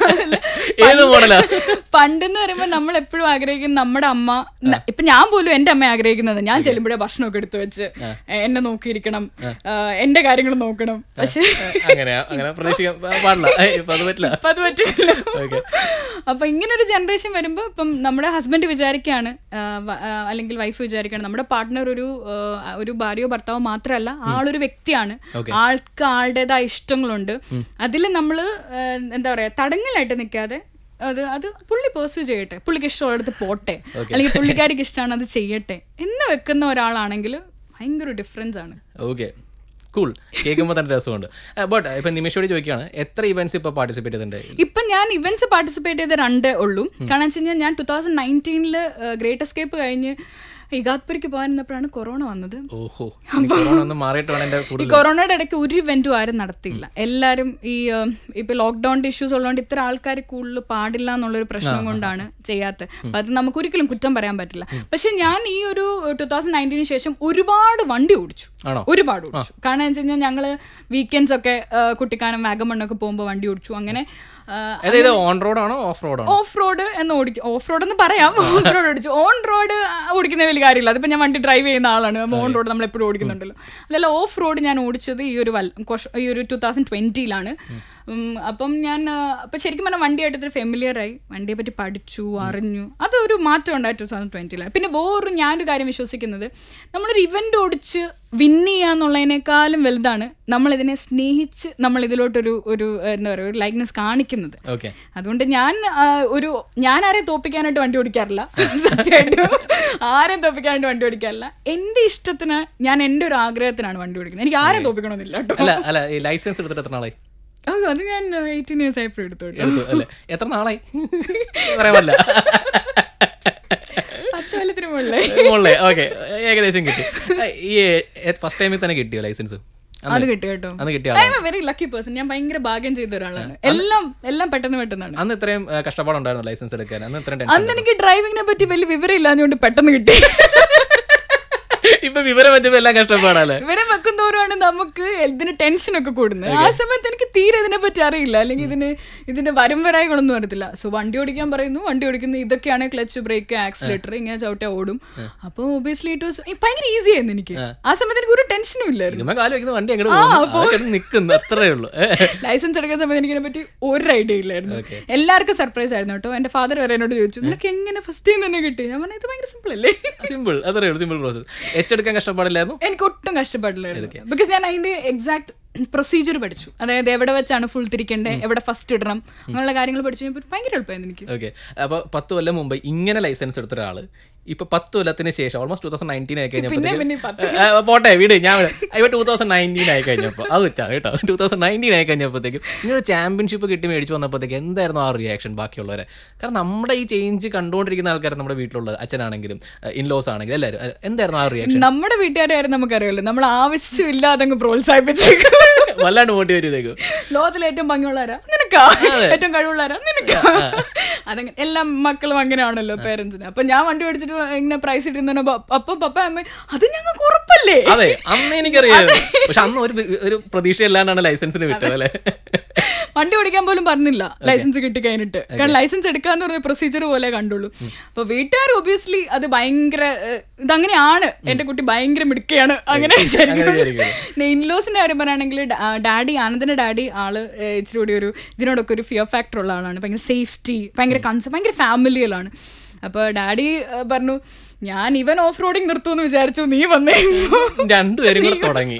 ഏത് മോഡലാ പണ്ടെന്ന് പറയുമ്പോൾ നമ്മൾ എപ്പോഴും ആഗ്രഹിക്കുന്ന നമ്മുടെ അമ്മ ന- ഇപ്പൊ ഞാൻ പോലും എന്റെ അമ്മ ആഗ്രഹിക്കുന്നത് ഞാൻ ചെല്ലുമ്പോഴേ ഭക്ഷണമൊക്കെ എടുത്തു വെച്ച് എന്നെ നോക്കിയിരിക്കണം ആ, എന്റെ കാര്യങ്ങൾ നോക്കണം പക്ഷെ അങ്ങനെയാ അങ്ങനെ പ്രതീക്ഷിക്കാൻ പാ- പാടില്ല ഏയ്, ഇപ്പൊ അത് പറ്റില്ല ഇപ്പൊ അത് പറ്റില്ല ഓക്കെ അപ്പൊ ഇങ്ങനെ ഒരു ജനറേഷൻ വരുമ്പോൾ ഇപ്പം നമ്മുടെ ഹസ്ബൻഡ് വിചാരിക്കുകയാണ് ആ, വ- ആ, അല്ലെങ്കിൽ വൈഫ് വിചാരിക്കുകയാണ് നമ്മുടെ പാർട്ട്ണർ ഒരു ആ, ഒരു ഭാര്യയോ ഭർത്താവോ മാത്രമല്ല ആളൊരു വ്യക്തിയാണ് ആൾക്ക് ആളുടേതായ ഇഷ്ടങ്ങളുണ്ട് അതിൽ നമ്മൾ എന്താ പറയാ തടങ്ങലായിട്ട് നിൽക്കാതെ അത് അത് പുള്ളി പേഴ്സ്യൂ ചെയ്യട്ടെ പുള്ളിക്ക് ഇഷ്ടമുള്ളടത്ത് പോട്ടെ അല്ലെങ്കിൽ പുള്ളിക്കാരിക്ക് ഇഷ്ടമാണ് അത് ചെയ്യട്ടെ എന്ന് വെക്കുന്ന ഒരാളാണെങ്കിൽ ഭയങ്കര ഡിഫറൻസ് ആണ് ഓക്കെ കൂൾ കേൾക്കുമ്പോൾ തന്നെ രസമുണ്ട് ബട്ട് ഇപ്പൊ നിമിഷോട് ചോദിക്കുകയാണ് എത്ര ഇവന്റ്സ് ഇപ്പൊ പാർട്ടിസിപ്പേറ്റ് ചെയ്തിട്ടുണ്ട് ഇപ്പൊ ഞാൻ ഇവന്റ്സ് പാർട്ടിസിപ്പേറ്റ് ചെയ്ത രണ്ടേ ഉള്ളൂ കാരണം വെച്ച് കഴിഞ്ഞാൽ ഞാൻ ടൂ തൗസൻഡ് നയൻറ്റീനില് ഗ്രേറ്റ് എസ്കേപ്പ് കഴിഞ്ഞ് ഇഗാത്പുരിക്ക് പോകാനിരുന്നപ്പോഴാണ് കൊറോണ വന്നത് ഓഹോ ഇനി കൊറോണ ഒന്ന് മാറിയിട്ട് വേണം എന്റെ ഈ കൂടുതൽ കൊറോണയുടെ ഇടയ്ക്ക് ഒരു ഇവന്റും ആരും നടത്തിയില്ല എല്ലാവരും ഈ ഏഹ്, ഇപ്പൊ ലോക്ക്ഡൌണിന്റെ ഇഷ്യൂസ് ഉള്ളതുകൊണ്ട് ഇത്ര ആൾക്കാർ കൂടുതൽ പാടില്ല എന്നുള്ളൊരു പ്രശ്നം കൊണ്ടാണ് ചെയ്യാത്തത് അപ്പൊ അത് നമുക്ക് ഒരിക്കലും കുറ്റം പറയാൻ പറ്റില്ല പക്ഷെ ഞാൻ ഈ ഒരു ടൂ തൗസൻഡ് നയൻറ്റീന് ശേഷം ഒരുപാട് വണ്ടി ഓടിച്ചു ആണോ? ഒരുപാട് ഓടിച്ചു കാരണം വെച്ച് കഴിഞ്ഞാൽ ഞങ്ങള് വീക്കെൻഡ്സ് ഒക്കെ ഏഹ്, കുട്ടിക്കാനം വാഗമണ്ണൊക്കെ പോകുമ്പോൾ വണ്ടി ഓടിച്ചു അങ്ങനെ ഏഹ്, അതായത് ഓൺ റോഡ് ആണോ ഓഫ് റോഡ് ആണോ ഓഫ് റോഡ് എന്ന് ഓടിച്ചു ഓഫ് റോഡ് എന്ന് പറയാം ഓഫ് റോഡ് ഓടിച്ചു ഓൺ റോഡ് ഓടിക്കുന്ന വലിയ കാര്യമില്ല അതിപ്പോൾ ഞാൻ വണ്ടി ഡ്രൈവ് ചെയ്യുന്ന ആളാണ് അപ്പോൾ ഓൺ റോഡ് നമ്മൾ എപ്പോഴും ഓടിക്കുന്നുണ്ടല്ലോ അതല്ല ഓഫ് റോഡ് ഞാൻ ഓടിച്ചത് ഈ ഒരു വൽ കൊഷ- ഈ ഒരു ടൂ തൗസൻഡ് ട്വൻറ്റിയിലാണ് അപ്പം ഞാൻ ആ, അപ്പം ശരിക്കും പറഞ്ഞാൽ വണ്ടിയായിട്ട് ഇത്തിരി ഫെമിലിയർ ആയി വണ്ടിയെ പറ്റി പഠിച്ചു അറിഞ്ഞു അത് ഒരു മാറ്റം ഉണ്ടായി ടു തൗസൻഡ് ട്വൻറ്റിയിൽ പിന്നെ വേറൊരു ഞാനൊരു കാര്യം വിശ്വസിക്കുന്നത് നമ്മളൊരു ഇവൻ്റ് ഓടിച്ച് വിൻ ചെയ്യാന്നുള്ളതിനേക്കാളും വലുതാണ് നമ്മളിതിനെ സ്നേഹിച്ച് നമ്മൾ ഇതിലോട്ടൊരു ഒരു എന്താ പറയുക ഒരു ലൈക്നെസ് കാണിക്കുന്നത് ഓക്കെ അതുകൊണ്ട് ഞാൻ ആ, ഒരു ഞാൻ ആരെയും തോപ്പിക്കാനായിട്ട് വണ്ടി ഓടിക്കാറില്ല സത്യമായിട്ടും ആരെയും തോപ്പിക്കാനായിട്ട് വണ്ടി ഓടിക്കാറില്ല എൻ്റെ ഇഷ്ടത്തിന് ഞാൻ എൻ്റെ ഒരു ആഗ്രഹത്തിനാണ് വണ്ടി ഓടിക്കുന്നത് എനിക്ക് ആരെയും തോപ്പിക്കണമെന്നില്ല കേട്ടോ അല്ല അല്ല ഈ ലൈസൻസ് എടുത്തിട്ട് എത്ര നാളായി ഓ അത് ഞാൻ എയ്റ്റീൻ ഇയേഴ്സ് ആയപ്പോഴും എടുത്തു കേട്ടോ എടുത്തു അല്ലേ എത്ര നാളായി പറയാമല്ല പത്ത് കൊല്ലത്തിന് മുകളിലായി മുകളിലെ ഓക്കെ ഏകദേശം കിട്ടി ഈ ഫസ്റ്റ് ടൈമിൽ തന്നെ കിട്ടിയോ ലൈസൻസ് അത് കിട്ടി കേട്ടോ അന്ന് കിട്ടിയ I'm a very lucky person ഞാൻ ഭയങ്കര ഭാഗ്യം ചെയ്ത ഒരാളാണ് എല്ലാം എല്ലാം പെട്ടെന്ന് പെട്ടെന്നാണ് അന്ന് ഇത്രയും ഏ, കഷ്ടപ്പാടുണ്ടായിരുന്നു ലൈസൻസ് എടുക്കാൻ അന്ന് ഇത്രയും ടെൻഷൻ അന്ന് എനിക്ക് ഡ്രൈവിങ്ങിനെ പറ്റി വലിയ വിവരം ഇല്ലാഞ്ഞുകൊണ്ട് പെട്ടെന്ന് കിട്ടി ഇപ്പൊ വിവരം പറ്റുമ്പോ എല്ലാം കഷ്ടപ്പാടല്ലേ വിവരം വെക്കും തോറുമാണ് നമുക്ക് ഇതിന് ടെൻഷനൊക്കെ കൂടുന്നത് ആ സമയത്ത് എനിക്ക് തീരെ ഇതിനെ പറ്റി അറിയില്ല അല്ലെങ്കിൽ ഇതിന് ഇതിന്റെ വരും വരായികളൊന്നും അറിയത്തില്ല സോ വണ്ടി ഓടിക്കാൻ പറയുന്നു വണ്ടി ഓടിക്കുന്നു ഇതൊക്കെയാണ് ക്ലച്ച് ബ്രേക്ക് ആക്സിലേറ്റർ ഇങ്ങനെ ചവിട്ടിയാ ഓടും അപ്പോൾ ഒബിയസ്ലി ഇറ്റ് വാസ് ഭയങ്കര ഈസി ആയിരുന്നു എനിക്ക് ആ സമയത്ത് എനിക്ക് ഒരു ടെൻഷനും ഇല്ലായിരുന്നു ഇതുമ്മ കാല് വെക്കുന്ന വണ്ടി അങ്ങോട്ട് നിൽക്കുന്നു അത്രേ ഉള്ളൂ ഏ. ലൈസൻസ് എടുക്കുന്ന സമയത്ത് എനിക്കിനെ പറ്റി ഒരു ഐഡിയ ഇല്ലായിരുന്നു എല്ലാവർക്കും സർപ്രൈസ് ആയിരുന്നു കേട്ടോ എന്റെ ഫാദർ വരെ എന്നോട് ചോദിച്ചു നിനക്ക് എങ്ങനെ ഫസ്റ്റ് ടൈം തന്നെ കിട്ടി ഞാൻ പറഞ്ഞു ഇത് ഭയങ്കര സിമ്പിൾ അല്ലേ സിമ്പിൾ അത്രേ ഉള്ളൂ സിമ്പിൾ പ്രോസസ് എച്ച് എടുക്കാൻ കഷ്ടപ്പാടില്ലായിരുന്നു എനിക്ക് ഒട്ടും കഷ്ടപ്പാടില്ലായിരുന്നു ബിക്കോസ് ഞാൻ അതിന്റെ എക്സാക്ട് പ്രൊസീജിയർ പഠിച്ചു അതായത് എവിടെ വെച്ചാണ് ഫുൾ തിരിക്കേണ്ടത് എവിടെ ഫസ്റ്റ് ഇടണം അങ്ങനെയുള്ള കാര്യങ്ങൾ പഠിച്ചു കഴിഞ്ഞപ്പോൾ ഭയങ്കര എളുപ്പമായിരുന്നു എനിക്ക് ഓക്കെ അപ്പൊ പത്ത് കൊല്ലം മുമ്പ് ഇങ്ങനെ ലൈസൻസ് എടുത്ത ഒരാള് ഇപ്പൊ പത്ത് കൊല്ലത്തിന് ശേഷം ഓൾമോസ്റ്റ് ടൂ തൗസൻഡ് നയൻറ്റീൻ ആയി പിന്നെ കഴിഞ്ഞപ്പോൾ പിന്നെ പത്ത് പോട്ടെ വീട് ഞാൻ ഇപ്പൊ ടൂ തൗസൻഡ് നയൻറ്റീൻ ആയി കഴിഞ്ഞപ്പോൾ അത് വെച്ചാ കേട്ടോ ടൂ തൗസൻഡ് നയൻറ്റീൻ ആയി കഴിഞ്ഞപ്പോഴത്തേക്കും ഇങ്ങനെ ഒരു ചാമ്പ്യൻഷിപ്പ് കിട്ടി മേടിച്ചു വന്നപ്പോഴത്തേക്ക് എന്തായിരുന്നു ആ റിയാക്ഷൻ ബാക്കിയുള്ളവരെ കാരണം നമ്മുടെ ഈ ചേഞ്ച് കണ്ടുകൊണ്ടിരിക്കുന്ന ആൾക്കാർ നമ്മുടെ വീട്ടിലുള്ളത് അച്ഛനാണെങ്കിലും ഇൻലോസ് ആണെങ്കിലും എല്ലാവരും അഹ് എന്തായിരുന്നു ആ റിയാക്ഷൻ നമ്മുടെ വീട്ടുകാരായിരുന്നു നമുക്കറിയാലോ നമ്മൾ ആവശ്യമില്ലാതെ അങ്ങ് പ്രോത്സാഹിപ്പിച്ചേക്കും വല്ലാണ്ട് മോട്ടി വരുത്തേക്കും ലോകത്തിലെ ഏറ്റവും ഭംഗിയുള്ളവരാ നിനക്കാ ഏറ്റവും കഴിവുള്ളവരാ നിനക്കാ അതങ്ങനെ എല്ലാ മക്കളും അങ്ങനെയാണല്ലോ പേരൻസിന് അപ്പൊ ഞാൻ വണ്ടി മേടിച്ചിട്ട് ഇങ്ങനെ പ്രൈസ് ഇട്ടിരുന്ന അപ്പൊ പപ്പ അമ്മ അത് ഞങ്ങൾക്ക് ഉറപ്പല്ലേ അതെ അന്ന് എനിക്കറിയാം പക്ഷെ അന്ന് ഒരു ഒരു പ്രതീക്ഷയില്ലാണ്ടാണ് ലൈസൻസിന് വിട്ടത് അല്ലേ വണ്ടി ഓടിക്കാൻ പോലും പറഞ്ഞില്ല ലൈസൻസ് കിട്ടി കഴിഞ്ഞിട്ട് കാരണം ലൈസൻസ് എടുക്കാന്ന് പറഞ്ഞ പ്രൊസീജിയർ പോലെ കണ്ടുള്ളൂ അപ്പൊ വീട്ടുകാർ ഒബിയസ്ലി അത് ഭയങ്കര ഏഹ്, ഇതങ്ങനെയാണ് എന്റെ കുട്ടി ഭയങ്കര മിടുക്കയാണ് അങ്ങനെ അങ്ങനെ വിചാരിക്കുന്നു. പിന്നെ ഇൻലോസിന്റെ കാര്യം പറയുകയാണെങ്കിൽ ഡാഡി ആനന്ദിന്റെ ഡാഡി ആള് ഏഹ്, ഇച്ചിരി കൂടി ഒരു ഇതിനോടൊക്കെ ഒരു ഫിയർ ഫാക്ടർ ഉള്ള ആളാണ് ഭയങ്കര സേഫ്റ്റി ഭയങ്കര കൺസേൺ ഭയങ്കര ഫാമിലിയലാണ് അപ്പോൾ ഡാഡി ഏഹ്, പറഞ്ഞു ഞാൻ ഇവൻ ഓഫ് റോഡിങ് നിർത്തുമെന്ന് വിചാരിച്ചു നീ വന്നേ രണ്ടുപേരും കൂടെ തുടങ്ങി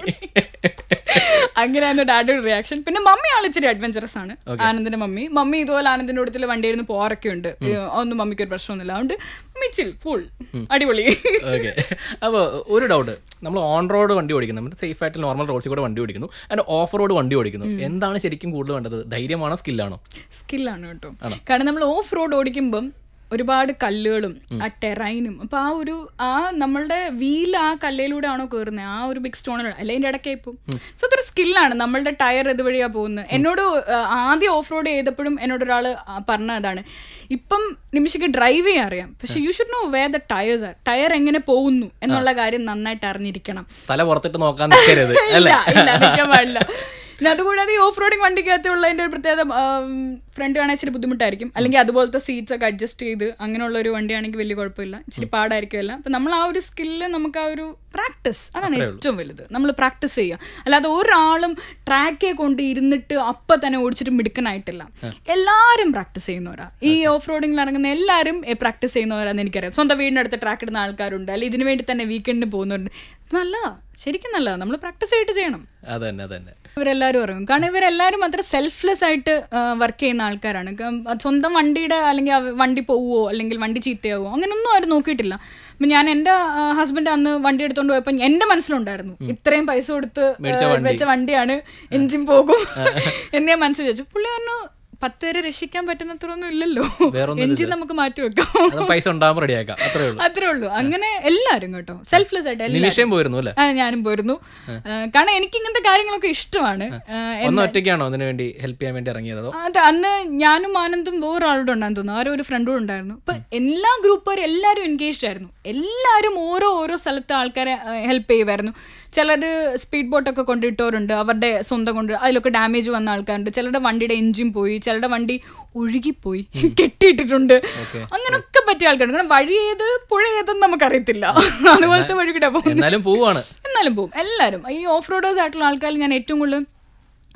അങ്ങനെയായിരുന്നു ഡാഡിയുടെ റിയാക്ഷൻ പിന്നെ മമ്മി ആൾ ഇച്ചിരി അഡ്വഞ്ചറസ് ആണ് ആനന്ദിന്റെ മമ്മി മമ്മി ഇതുപോലെ ആനന്ദിന്റെ കൂട്ടത്തിൽ വണ്ടിയിരുന്ന് പോറൊക്കെ ഉണ്ട് ഒന്നും മമ്മിക്ക് ഒരു പ്രശ്നമൊന്നുമില്ല അതുകൊണ്ട് മമ്മി ചിൽ ഫുൾ അടിപൊളി ഓക്കെ അപ്പോൾ ഒരു ഡൗട്ട് നമ്മൾ ഓൺ റോഡ് വണ്ടി ഓടിക്കുന്നു നമ്മൾ സേഫ് ആയിട്ട് നോർമൽ റോഡ്സിൽ കൂടെ വണ്ടി ഓടിക്കുന്നു ആൻഡ് ഓഫ് റോഡ് വണ്ടി ഓടിക്കുന്നു എന്താണ് ശരിക്കും കൂടുതൽ വേണ്ടത് ധൈര്യമാണോ സ്കില്ലാണോ സ്കില്ലാണ് കേട്ടോ കാരണം നമ്മൾ ഓഫ് റോഡ് ഓടിക്കുമ്പം ഒരുപാട് കല്ലുകളും ആ ടെറൈനും അപ്പൊ ആ ഒരു ആ നമ്മളുടെ വീൽ ആ കല്ലയിലൂടെ ആണോ കയറുന്നത് ആ ഒരു ബിഗ് സ്റ്റോണിലൂടെ അല്ല അതിന്റെ ഇടയ്ക്ക് ഇപ്പം സോ അതൊരു സ്കില്ലാണ് നമ്മളുടെ ടയർ ഇതുവഴിയാ പോകുന്നത് എന്നോട് ആ, ആദ്യം ഓഫ് റോഡ് ചെയ്തപ്പോഴും എന്നോട് ഒരാൾ പറഞ്ഞതാണ് ഇപ്പം നിമിഷയ്ക്ക് ഡ്രൈവ് ചെയ്യാൻ അറിയാം പക്ഷെ you should know way the tyres or tyre എങ്ങനെ പോകുന്നു എന്നുള്ള കാര്യം നന്നായിട്ട് അറിഞ്ഞിരിക്കണം തല പുറത്തിട്ട് നോക്കാൻ നിൽക്കരുത് ഇല്ല അല്ലേ ഇല്ല നിൽക്കാൻ പാടില്ല പിന്നെ അതുകൂടാതെ ഈ ഓഫ് റോഡിങ് വണ്ടിക്കകത്ത് ഉള്ളതിന്റെ ഒരു പ്രത്യേകത ഫ്രണ്ട് കാണാൻ ഇച്ചിരി ബുദ്ധിമുട്ടായിരിക്കും അല്ലെങ്കിൽ അതുപോലത്തെ സീറ്റ്സ് ഒക്കെ അഡ്ജസ്റ്റ് ചെയ്ത് അങ്ങനെയുള്ള ഒരു വണ്ടിയാണെങ്കിൽ വലിയ കുഴപ്പമില്ല ഇച്ചിരി പാടായിരിക്കും എല്ലാം അപ്പം നമ്മൾ ആ ഒരു സ്കില്ല് നമുക്ക് ആ ഒരു പ്രാക്ടീസ് അതാണ് ഏറ്റവും വലുത് നമ്മൾ പ്രാക്ടീസ് ചെയ്യുക അല്ലാതെ ഒരാളും ട്രാക്കെ കൊണ്ട് ഇരുന്നിട്ട് അപ്പം തന്നെ ഓടിച്ചിട്ട് മിടുക്കനായിട്ടില്ല എല്ലാവരും പ്രാക്ടീസ് ചെയ്യുന്നവരാ ഈ ഓഫ് റോഡിങ്ങിൽ ഇറങ്ങുന്ന എല്ലാവരും പ്രാക്ടീസ് ചെയ്യുന്നവരാന്ന് എനിക്കറിയാം സ്വന്തം വീടിൻ്റെ അടുത്ത് ട്രാക്ക് ഇടുന്ന ആൾക്കാരുണ്ട് അല്ലെങ്കിൽ ഇതിനു വേണ്ടി തന്നെ വീക്കെൻഡിന് പോകുന്നവരുണ്ട് ഇത് നല്ലതാ ശരിക്കും നല്ലതാ നമ്മൾ പ്രാക്ടീസ് ആയിട്ട് ചെയ്യണം അതന്നെ അതന്നെ ഇവരെല്ലാവരും ഇറങ്ങും കാരണം ഇവരെല്ലാവരും അത്ര സെൽഫ്ലെസ് ആയിട്ട് വർക്ക് ചെയ്യുന്ന ആൾക്കാരാണ് കം- അത് സ്വന്തം വണ്ടിയുടെ അല്ലെങ്കിൽ അവ- വണ്ടി പോവുമോ അല്ലെങ്കിൽ വണ്ടി ചീത്തയാവോ അങ്ങനെയൊന്നും അവർ നോക്കിയിട്ടില്ല അപ്പം ഞാൻ എൻ്റെ ഹസ്ബൻഡ് അന്ന് വണ്ടി എടുത്തോണ്ട് പോയപ്പോൾ എൻ്റെ മനസ്സിലുണ്ടായിരുന്നു ഇത്രയും പൈസ കൊടുത്ത് മേടിച്ച ആ, വെച്ച വണ്ടിയാണ് എഞ്ചിൻ പോകും എന്ന് ഞാൻ മനസ്സിൽ വിചാരിച്ചു പുള്ളി പറഞ്ഞു പത്ത് പേരെ രക്ഷിക്കാൻ പറ്റുന്നത്രയൊന്നും ഇല്ലല്ലോ വേറൊന്നും എഞ്ചിൻ നമുക്ക് മാറ്റി വെക്കാം അത് പൈസ ഉണ്ടാകുമ്പോൾ റെഡിയാക്കാം അത്രേ ഉള്ളൂ അത്രേ ഉള്ളൂ അങ്ങനെ എല്ലാവരും കേട്ടോ സെൽഫ്ലെസ് ആയിട്ട് എല്ലാവരും നിമിഷം പോയിരുന്നു അല്ലേ ആ, ഞാനും പോയിരുന്നു ആ, കാരണം എനിക്ക് ഇങ്ങനത്തെ കാര്യങ്ങളൊക്കെ ഇഷ്ടമാണ് ആ, ഒന്ന് ഒറ്റയ്ക്കാണോ അതിന് വേണ്ടി ഹെൽപ്പ് ചെയ്യാൻ വേണ്ടി ഇറങ്ങിയത് അതോ അത് അന്ന് ഞാനും ആനന്ദും വേറെ ആളുടെ ഉണ്ടായിരുന്നു തോന്നുന്നു ആരോ ഒരു ഫ്രണ്ടും ഉണ്ടായിരുന്നു അപ്പൊ എല്ലാ ഗ്രൂപ്പുകാരും എല്ലാവരും എൻഗേജ്ഡ് ആയിരുന്നു എല്ലാവരും ഓരോ ഓരോ സ്ഥലത്തെ ആൾക്കാരെ ഹെൽപ്പ് ചെയ്യുമായിരുന്നു ചിലർ സ്പീഡ് ബോട്ടൊക്കെ കൊണ്ടിട്ടവരുണ്ട് അവരുടെ സ്വന്തം കൊണ്ട് അതിലൊക്കെ ഡാമേജ് വന്ന ആൾക്കാരുണ്ട് ചിലരുടെ വണ്ടിയുടെ എഞ്ചിൻ പോയി ചിലരുടെ വണ്ടി ഒഴുകിപ്പോയി കെട്ടിയിട്ടിട്ടുണ്ട് അങ്ങനൊക്കെ പറ്റിയ ആൾക്കാരുണ്ട് കാരണം വഴി ഏത് പുഴ ഏതെന്ന് നമുക്കറിയത്തില്ല അതുപോലത്തെ വഴി കൂടെ പോകുന്നത് എന്നാലും പോവാണ് എന്നാലും പോവും എല്ലാവരും ഈ ഓഫ് റോഡേഴ്സ് ആയിട്ടുള്ള ആൾക്കാർ ഞാൻ ഏറ്റവും കൂടുതൽ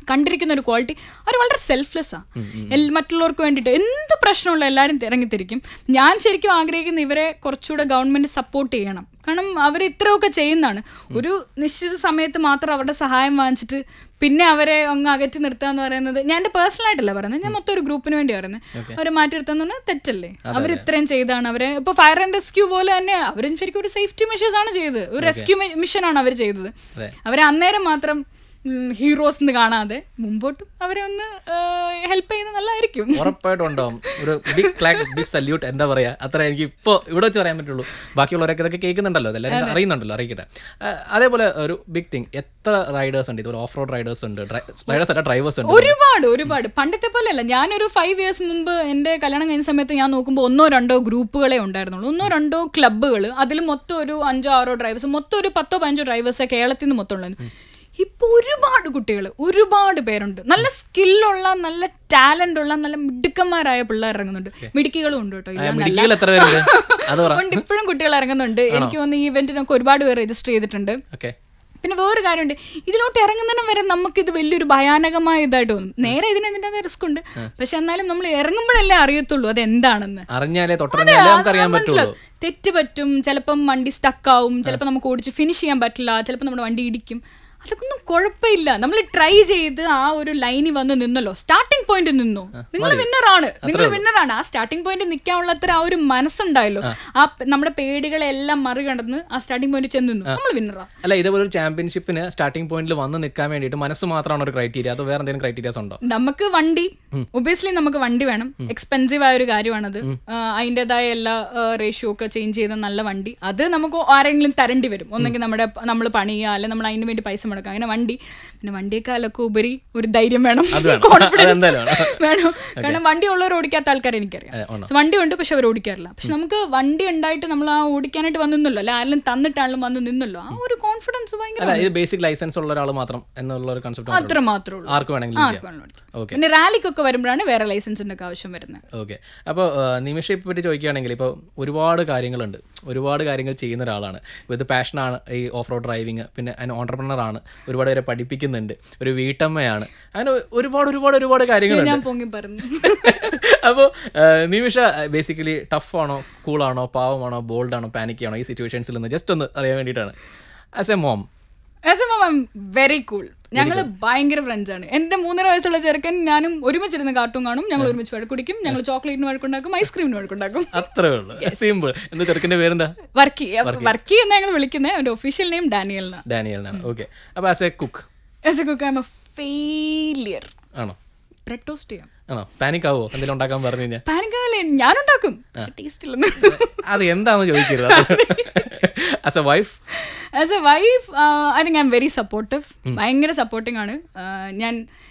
കണ്ടിരിക്കുന്ന ഒരു ക്വാളിറ്റി അവർ വളരെ സെൽഫ്ലെസ് ആ എൽ- മറ്റുള്ളവർക്ക് വേണ്ടിയിട്ട് എന്ത് പ്രശ്നമുള്ള എല്ലാവരും ഇറങ്ങിത്തിരിക്കും ഞാൻ ശരിക്കും ആഗ്രഹിക്കുന്ന ഇവരെ കുറച്ചുകൂടെ ഗവൺമെന്റ് സപ്പോർട്ട് ചെയ്യണം കാരണം അവർ ഇത്രയൊക്കെ ചെയ്യുന്നതാണ് ഒരു നിശ്ചിത സമയത്ത് മാത്രം അവരുടെ സഹായം വാങ്ങിച്ചിട്ട് പിന്നെ അവരെ അങ്ങ് അകറ്റി നിർത്തുക എന്ന് പറയുന്നത് ഞാൻ എൻ്റെ പേഴ്സണൽ ആയിട്ടല്ല പറയുന്നത് ഞാൻ മൊത്തം ഒരു ഗ്രൂപ്പിന് വേണ്ടി പറയുന്നത് അവരെ മാറ്റി നിർത്തുക പറഞ്ഞാൽ തെറ്റല്ലേ അവർ ഇത്രയും ചെയ്താണ് അവരെ ഇപ്പൊ ഫയർ ആൻഡ് റെസ്ക്യൂ പോലെ തന്നെ അവരും ശരിക്കും ഒരു സേഫ്റ്റി മെഷേഴ്സ് ആണ് ചെയ്തത് ഒരു റെസ്ക്യൂ മിഷൻ ആണ് അവർ ചെയ്തത് അതെ. അവരെ അന്നേരം മാത്രം ഹീറോസ് എന്ന് കാണാതെ മുമ്പോട്ടും അവരെ ഒന്ന് ഹെൽപ്പ് ചെയ്യുന്നത് നല്ലതായിരിക്കും ഉറപ്പായിട്ടും ഉണ്ടാവും ഒരു ബിഗ് ക്ലാക്ക് ബിഗ് സല്യൂട്ട് എന്താ പറയാ അത്ര എനിക്ക് ഇപ്പോൾ ഇവിടെ വെച്ച് പറയാൻ പറ്റുള്ളൂ ബാക്കിയുള്ളവരൊക്കെ ഇതൊക്കെ കേൾക്കുന്നുണ്ടല്ലോ അതെല്ലാവരും അറിയുന്നുണ്ടല്ലോ അറിയിക്കട്ടെ ആ, അതേപോലെ ഒരു ബിഗ് തിങ് എത്ര റൈഡേഴ്സ് ഉണ്ട് ഇതുപോലെ ഓഫ് റോഡ് റൈഡേഴ്സ് ഉണ്ട് റൈഡേഴ്സ് അല്ല ഡ്രൈവേഴ്സ് ഉണ്ട് ഒരുപാട് ഒരുപാട് പണ്ടത്തെ പോലെയല്ല ഞാനൊരു ഫൈവ് ഇയേഴ്സ് മുമ്പ് എൻ്റെ കല്യാണം കഴിഞ്ഞ സമയത്ത് ഞാൻ നോക്കുമ്പോൾ ഒന്നോ രണ്ടോ ഗ്രൂപ്പുകളെ ഉണ്ടായിരുന്നുള്ളൂ ഒന്നോ രണ്ടോ ക്ലബ്ബുകൾ അതിൽ മൊത്തം ഒരു അഞ്ചോ ആറോ ഡ്രൈവേഴ്സ് മൊത്തം ഒരു പത്തോ പതിനഞ്ചോ ഡ്രൈവേഴ്സ് കേരളത്തിൽ നിന്ന് മൊത്തം ഉള്ളത് ഇപ്പൊ ഒരുപാട് കുട്ടികൾ ഒരുപാട് പേരുണ്ട് നല്ല സ്കില്ലുള്ള നല്ല ടാലന്റ് ഉള്ള നല്ല മിടുക്കന്മാരായ പിള്ളേർ ഇറങ്ങുന്നുണ്ട് മിടുക്കികളും ഉണ്ട് കേട്ടോ ഇല്ലാന്നല്ല. മിടുക്കികൾ എത്ര പേരുണ്ട് അത് പറ ഉണ്ട് ഇപ്പോഴും കുട്ടികൾ ഇറങ്ങുന്നുണ്ട് എനിക്ക് തോന്നുന്നു ഈ ഇവന്റിനൊക്കെ ഒരുപാട് പേര് രജിസ്റ്റർ ചെയ്തിട്ടുണ്ട് ഓക്കെ പിന്നെ വേറൊരു കാര്യമുണ്ട് ഇതിലോട്ട് ഇറങ്ങുന്നതിനും വരെ നമുക്ക് ഇത് വലിയൊരു ഭയാനകമായ ഇതായിട്ട് തോന്നും നേരെ ഇതിന് അതിൻ്റെ റിസ്ക് ഉണ്ട് പക്ഷെ എന്നാലും നമ്മൾ ഇറങ്ങുമ്പോഴല്ലേ അറിയത്തുള്ളൂ അത് എന്താണെന്ന് അറിഞ്ഞാലേ തൊട്ടറിഞ്ഞാലേ നമുക്ക് അറിയാൻ പറ്റുള്ളൂ തെറ്റ് പറ്റും ചിലപ്പം വണ്ടി സ്റ്റക്കാവും ചിലപ്പോൾ നമുക്ക് ഓടിച്ച് ഫിനിഷ് ചെയ്യാൻ പറ്റില്ല ചിലപ്പോൾ നമ്മുടെ വണ്ടി ഇടിക്കും അതൊക്കെ ഒന്നും കുഴപ്പമില്ല നമ്മൾ ട്രൈ ചെയ്ത് ആ ഒരു ലൈനിൽ വന്ന് നിന്നല്ലോ സ്റ്റാർട്ടിംഗ് പോയിന്റ് നിന്നു നിങ്ങൾ വിന്നറാണ് നിങ്ങൾ വിന്നറാണ് ആ സ്റ്റാർട്ടിംഗ് പോയിന്റ് നിൽക്കാനുള്ള അത്ര ആ ഒരു മനസ്സുണ്ടായല്ലോ ആ പ- നമ്മുടെ പേടികളെല്ലാം മറികടന്ന് ആ സ്റ്റാർട്ടിംഗ് പോയിന്റ് ചെന്ന് നിന്നു നമ്മൾ വിന്നറാ അല്ല ഇതേപോലെ ഒരു ചാമ്പ്യൻഷിപ്പിന് സ്റ്റാർട്ടിംഗ് പോയിന്റിൽ വന്ന് നിൽക്കാൻ വേണ്ടിയിട്ട് മനസ്സ് മാത്രമാണ് ഒരു ക്രൈറ്റീരിയ അതോ വേറെ എന്തെങ്കിലും ക്രൈറ്റീരിയാസ് ഉണ്ടോ നമുക്ക് വണ്ടി ഒബിയസ്ലി നമുക്ക് വണ്ടി വേണം എക്സ്പെൻസീവ് ആയ ഒരു കാര്യമാണത് അതിൻ്റെതായ എല്ലാ റേഷ്യോ ഒക്കെ ചേഞ്ച് ചെയ്ത നല്ല വണ്ടി അത് നമുക്ക് ആരെങ്കിലും തരേണ്ടി വരും ഒന്നെങ്കിൽ നമ്മുടെ നമ്മൾ പണിയുക അല്ലെങ്കിൽ നമ്മൾ അതിന് വേണ്ടി പൈസ മുടക്കുക അങ്ങനെ വണ്ടി പിന്നെ വണ്ടിയേക്കാളൊക്കെ ഉപരി ഒരു ധൈര്യം വേണം വേണം. Confidence അതെന്തായാലും വേണം കാരണം വണ്ടി ഉള്ളവർ ഓടിക്കാത്ത ആൾക്കാരെ എനിക്കറിയാം അതെ, ഉണ്ട്. So, വണ്ടി ഉണ്ട് പക്ഷെ അവർ ഓടിക്കാറില്ല പക്ഷെ നമുക്ക് വണ്ടി ഉണ്ടായിട്ട് നമ്മൾ ആ ഓടിക്കാനായിട്ട് വന്ന് നിന്നല്ലോ അല്ലെ ആരെങ്കിലും തന്നിട്ടാണെങ്കിലും വന്ന് നിന്നല്ലോ ആ ഒരു കോൺഫിഡൻസ് ഭയങ്കര അല്ല ഇത് ബേസിക് ലൈസൻസ് ഉള്ള ഒരാൾ മാത്രം എന്നുള്ള ഒരു കൺസെപ്റ്റ് അത്ര മാത്രമേ ഉള്ളൂ ആർക്ക് വേണമെങ്കിലും ആർക്ക് ചെയ്യാം വേണമെങ്കിലും ഓടിക്കാം. ഓക്കെ പിന്നെ റാലിക്കൊക്കെ വരുമ്പോഴാണ് വേറെ ലൈസൻസിന്റെ ഒക്കെ ആവശ്യം വരുന്നത് ഓക്കെ അപ്പോൾ നിമിഷയെ പറ്റി ചോദിക്കുകയാണെങ്കിൽ ഇപ്പോൾ ഒരുപാട് കാര്യങ്ങളുണ്ട് ഒരുപാട് കാര്യങ്ങൾ ചെയ്യുന്ന ഒരാളാണ് ഇപ്പോൾ ഇത് പാഷനാണ് ഈ ഓഫ് റോഡ് ഡ്രൈവിങ് പിന്നെ അതിന് ഓണ്ടർപ്രണർ ആണ് ഒരുപാട് പേരെ പഠിപ്പിക്കുന്നുണ്ട് ഒരു വീട്ടമ്മയാണ് അങ്ങനെ ഒരുപാട് ഒരുപാട് ഒരുപാട് കാര്യങ്ങളുണ്ട് ഞാൻ പൊങ്ങി പറഞ്ഞു അപ്പോൾ നിമിഷ ബേസിക്കലി ടഫാണോ കൂളാണോ പാവമാണോ ബോൾഡാണോ പാനിക്കാണോ ഈ സിറ്റുവേഷൻസിൽ നിന്ന് ജസ്റ്റ് ഒന്ന് അറിയാൻ വേണ്ടിയിട്ടാണ് as a mom as a I very cool ഞങ്ങൾ ഭയങ്കര ഫ്രണ്ട്സ് ആണ് എന്റെ മൂന്നര വയസ്സുള്ള ചെറുക്കൻ ഞാനും ഒരുമിച്ചിരുന്ന് കാർട്ടൂൺ കാണും ഞങ്ങൾ ഒരുമിച്ച് വഴക്കുടിക്കും ഞങ്ങൾ ചോക്ലേറ്റിന് വഴക്കുണ്ടാക്കും ഐസ്ക്രീമിന് വഴക്കുണ്ടാക്കും അത്രേ ഉള്ളൂ സിമ്പിൾ എന്താ ചെറുക്കൻ്റെ പേരെന്താ വർക്ക് വർക്ക് എന്ന് ഞങ്ങൾ വിളിക്കുന്നത് എൻ്റെ ഒഫീഷ്യൽ നെയിം ഡാനിയൽ എന്നാണ് ഡാനിയൽ എന്നാണ് ഓക്കെ അപ്പോൾ as a cook as a cook I'm a failure ആണോ ബ്രെഡ് ടോസ്റ്റ് ചെയ്യാം ആണോ പാനിക് ആവോ എന്തെങ്കിലും ഉണ്ടാക്കാൻ പറഞ്ഞു കഴിഞ്ഞാൽ പാനിക്കാലേ ഞാനുണ്ടാക്കും പക്ഷെ ടേസ്റ്റ് ഇല്ലെന്ന് അത് എന്താണെന്ന് ചോദിക്കരുത് as a wife as a wife I think I'm very supportive ഭയങ്കര സപ്പോർട്ടിംഗ് ആണ് Uh, ഞാൻ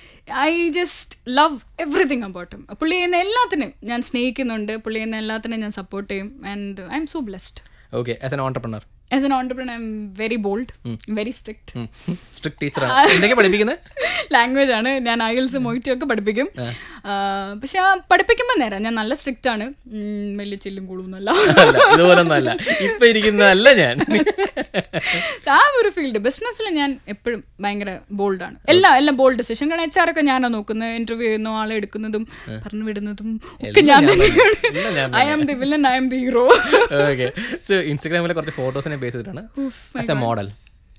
I just love everything about him പുള്ളി ചെയ്യുന്ന എല്ലാത്തിനും ഞാൻ സ്നേഹിക്കുന്നുണ്ട് പുള്ളി ചെയ്യുന്ന എല്ലാത്തിനും ഞാൻ സപ്പോർട്ട് ചെയ്യും and I'm so blessed okay as an entrepreneur as an entrepreneur I'm very bold very strict strict ടീച്ചറാണ് എന്തൊക്കെ പഠിപ്പിക്കുന്നത് ലാംഗ്വേജ് ആണ് ഞാൻ ഐൽസ് മൊയ്റ്റും ഒക്കെ പഠിപ്പിക്കും Uh, പക്ഷെ ആ പഠിപ്പിക്കുമ്പോൾ നേരം ഞാൻ നല്ല സ്ട്രിക്റ്റ് ആണ് ഉം, വലിയ ചില്ലും കൂടുന്നല്ല അല്ല ഇതുപോലൊന്നും അല്ല ഇപ്പൊ ഇരിക്കുന്നതല്ല ഞാൻ ആ ഒരു ഫീൽഡ് ബിസിനസ്സിൽ ഞാൻ എപ്പോഴും ഭയങ്കര ബോൾഡാണ് എല്ലാ എല്ലാം ബോൾഡ് ഡിസിഷൻ കാരണം എച്ച് ആർ ഒക്കെ ഞാനാണ് നോക്കുന്നത് ഇന്റർവ്യൂ ചെയ്യുന്നു ആളെ എടുക്കുന്നതും പറഞ്ഞു വിടുന്നതും ഒക്കെ ഞാൻ എല്ലാം ഞാൻ I am the villain I am the hero okay so ഇൻസ്റ്റാഗ്രാമിലെ കുറച്ച് ഫോട്ടോസിനെ ബേസ് ചെയ്തിട്ടാണ് as a model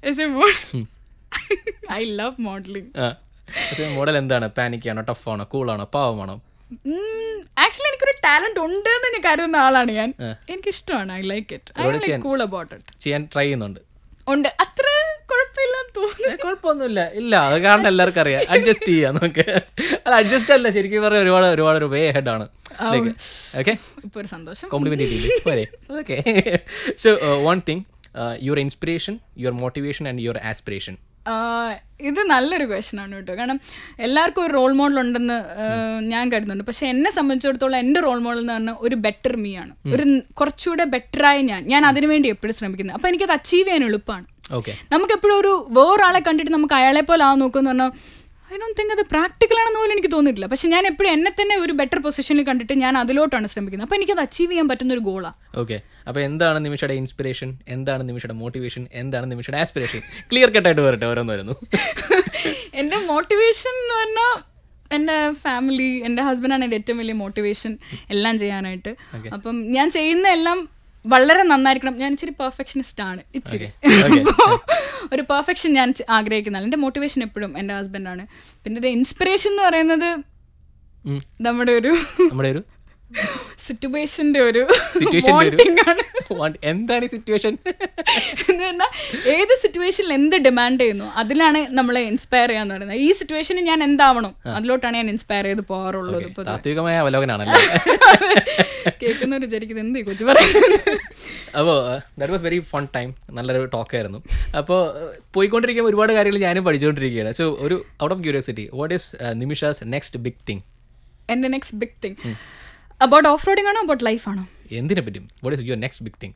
I love modelling model എന്താണ് പാനിക്കാണോ ടഫാണോ കൂളാണോ പാവമാണോ ആക്ച്വലി എനിക്കൊരു ടാലന്റ് ഉണ്ട് എന്ന് ഞാൻ കരുതുന്ന ആളാണ് ഞാൻ എനിക്ക് ഇഷ്ടമാണ് I like it I like cool about it ചെയ്യാൻ ട്രൈ ചെയ്യുന്നുണ്ട് ഉണ്ട് അത്ര കുഴപ്പമില്ലെന്ന് തോന്നുന്നു ഏ, കുഴപ്പമൊന്നുമില്ല ഇല്ല അത് കാരണം എല്ലാവർക്കും അറിയാം അഡ്ജസ്റ്റ് ചെയ്യാം നമുക്ക് അല്ല അഡ്ജസ്റ്റ് അല്ല ശരിക്കും പറഞ്ഞാൽ ഒരുപാട് ഒരുപാട് ഒരു വേ ഹെഡ് ആണ് ഓക്കെ ഇപ്പൊ ഒരു സന്തോഷം കോംപ്ലിമെന്റ് ചെയ്തില്ലേ പോരെ okay so one thing your inspiration your motivation and your aspiration ah ഇത് നല്ലൊരു ക്വസ്റ്റൻ ആണ് കേട്ടോ കാരണം എല്ലാവർക്കും ഒരു റോൾ മോഡൽ ഉണ്ടെന്ന് ആഹ് ഞാൻ കരുതുന്നുണ്ട് പക്ഷെ എന്നെ സംബന്ധിച്ചിടത്തോളം എൻ്റെ റോൾ മോഡൽ എന്ന് പറഞ്ഞാൽ ഒരു ബെറ്റർ മീ ആണ് ഒരു ന- കുറച്ചുകൂടെ ബെറ്ററായ ഞാൻ ഞാൻ അതിനു വേണ്ടി എപ്പോഴും ശ്രമിക്കുന്നത് അപ്പോൾ എനിക്കത് അച്ചീവ് ചെയ്യാൻ എളുപ്പമാണ് ഓക്കെ നമുക്ക് എപ്പോഴും ഒരു വേറൊരാളെ കണ്ടിട്ട് നമുക്ക് അയാളെ പോലെ ആ നോക്കുമെന്ന് പറഞ്ഞാൽ ഐ ഡോണ്ട് തിങ്ക് അത് പ്രാക്ടിക്കൽ ആണെന്ന് പോലും എനിക്ക് തോന്നിയിട്ടില്ല പക്ഷെ ഞാൻ എപ്പോഴും എന്നെ തന്നെ ഒരു ബെറ്റർ പൊസിഷനിൽ കണ്ടിട്ട് ഞാൻ അതിലോട്ടാണ് ശ്രമിക്കുന്നത് അപ്പോൾ എനിക്കത് അച്ചീവ് ചെയ്യാൻ പറ്റുന്ന ഒരു ഗോളാണ് ഓക്കെ അപ്പോൾ എന്താണ് നിമിഷയുടെ ഇൻസ്പിറേഷൻ എന്താണ് നിമിഷയുടെ മോട്ടിവേഷൻ എന്താണ് നിമിഷയുടെ ആസ്പിറേഷൻ ക്ലിയർ കട്ടായിട്ട് വരട്ടെ ഓരോന്ന് വരുന്നു എൻ്റെ മോട്ടിവേഷൻ എന്ന് പറഞ്ഞാൽ എൻ്റെ ഫാമിലി എൻ്റെ ഹസ്ബൻഡാണ് എൻ്റെ ഏറ്റവും വലിയ മോട്ടിവേഷൻ എല്ലാം ചെയ്യാനായിട്ട് അപ്പം ഞാൻ ചെയ്യുന്ന എല്ലാം വളരെ നന്നായിരിക്കണം ഞാൻ ഇച്ചിരി പെർഫെക്ഷനിസ്റ്റ് ആണ് ഇച്ചിരി അപ്പോൾ ഒരു പെർഫെക്ഷൻ ഞാൻ ചെ- ആഗ്രഹിക്കുന്നതാണ് എൻ്റെ മോട്ടിവേഷൻ എപ്പോഴും എൻ്റെ ഹസ്ബൻഡാണ് പിന്നെ ഒരു ഇൻസ്പിറേഷൻ എന്ന് പറയുന്നത് ഉം. നമ്മുടെ ഒരു നമ്മുടെ ഒരു സിറ്റുവേഷൻ്റെ ഒരു സിറ്റുവേഷൻ്റെ ഒരു wanting ആണ് Want- എന്താണ് ഈ സിറ്റുവേഷൻ എന്ന് പറഞ്ഞാൽ ഏത് സിറ്റുവേഷനിൽ എന്ത് ഡിമാൻഡ് ചെയ്യുന്നു അതിലാണ് നമ്മളെ ഇൻസ്പയർ ചെയ്യാന്ന് പറയുന്നത് ഈ സിറ്റുവേഷനിൽ ഞാൻ എന്താവണം അതിലോട്ടാണ് ഞാൻ ഇൻസ്പയർ ചെയ്ത് പോകാറുള്ളത് ഇപ്പൊ താത്വികമായ അവലോകനാണല്ലേ കേൾക്കുന്നവർ വിചാരിക്കുന്നത് എന്ത് ഈ കൊച്ചു പറയുന്നത് അപ്പോൾ that was very fun time നല്ലൊരു ടോക്ക് ആയിരുന്നു അപ്പോൾ പോയിക്കൊണ്ടിരിക്കുമ്പോൾ ഒരുപാട് കാര്യങ്ങൾ ഞാനും പഠിച്ചുകൊണ്ടിരിക്കുകയാണ് സോ ഒരു out of curiosity what is Nimisha's next big thing എൻ്റെ next big thing about off roading ആണോ അബൌട്ട് ലൈഫ് ആണോ എന്തിനെ പറ്റും what is your next big thing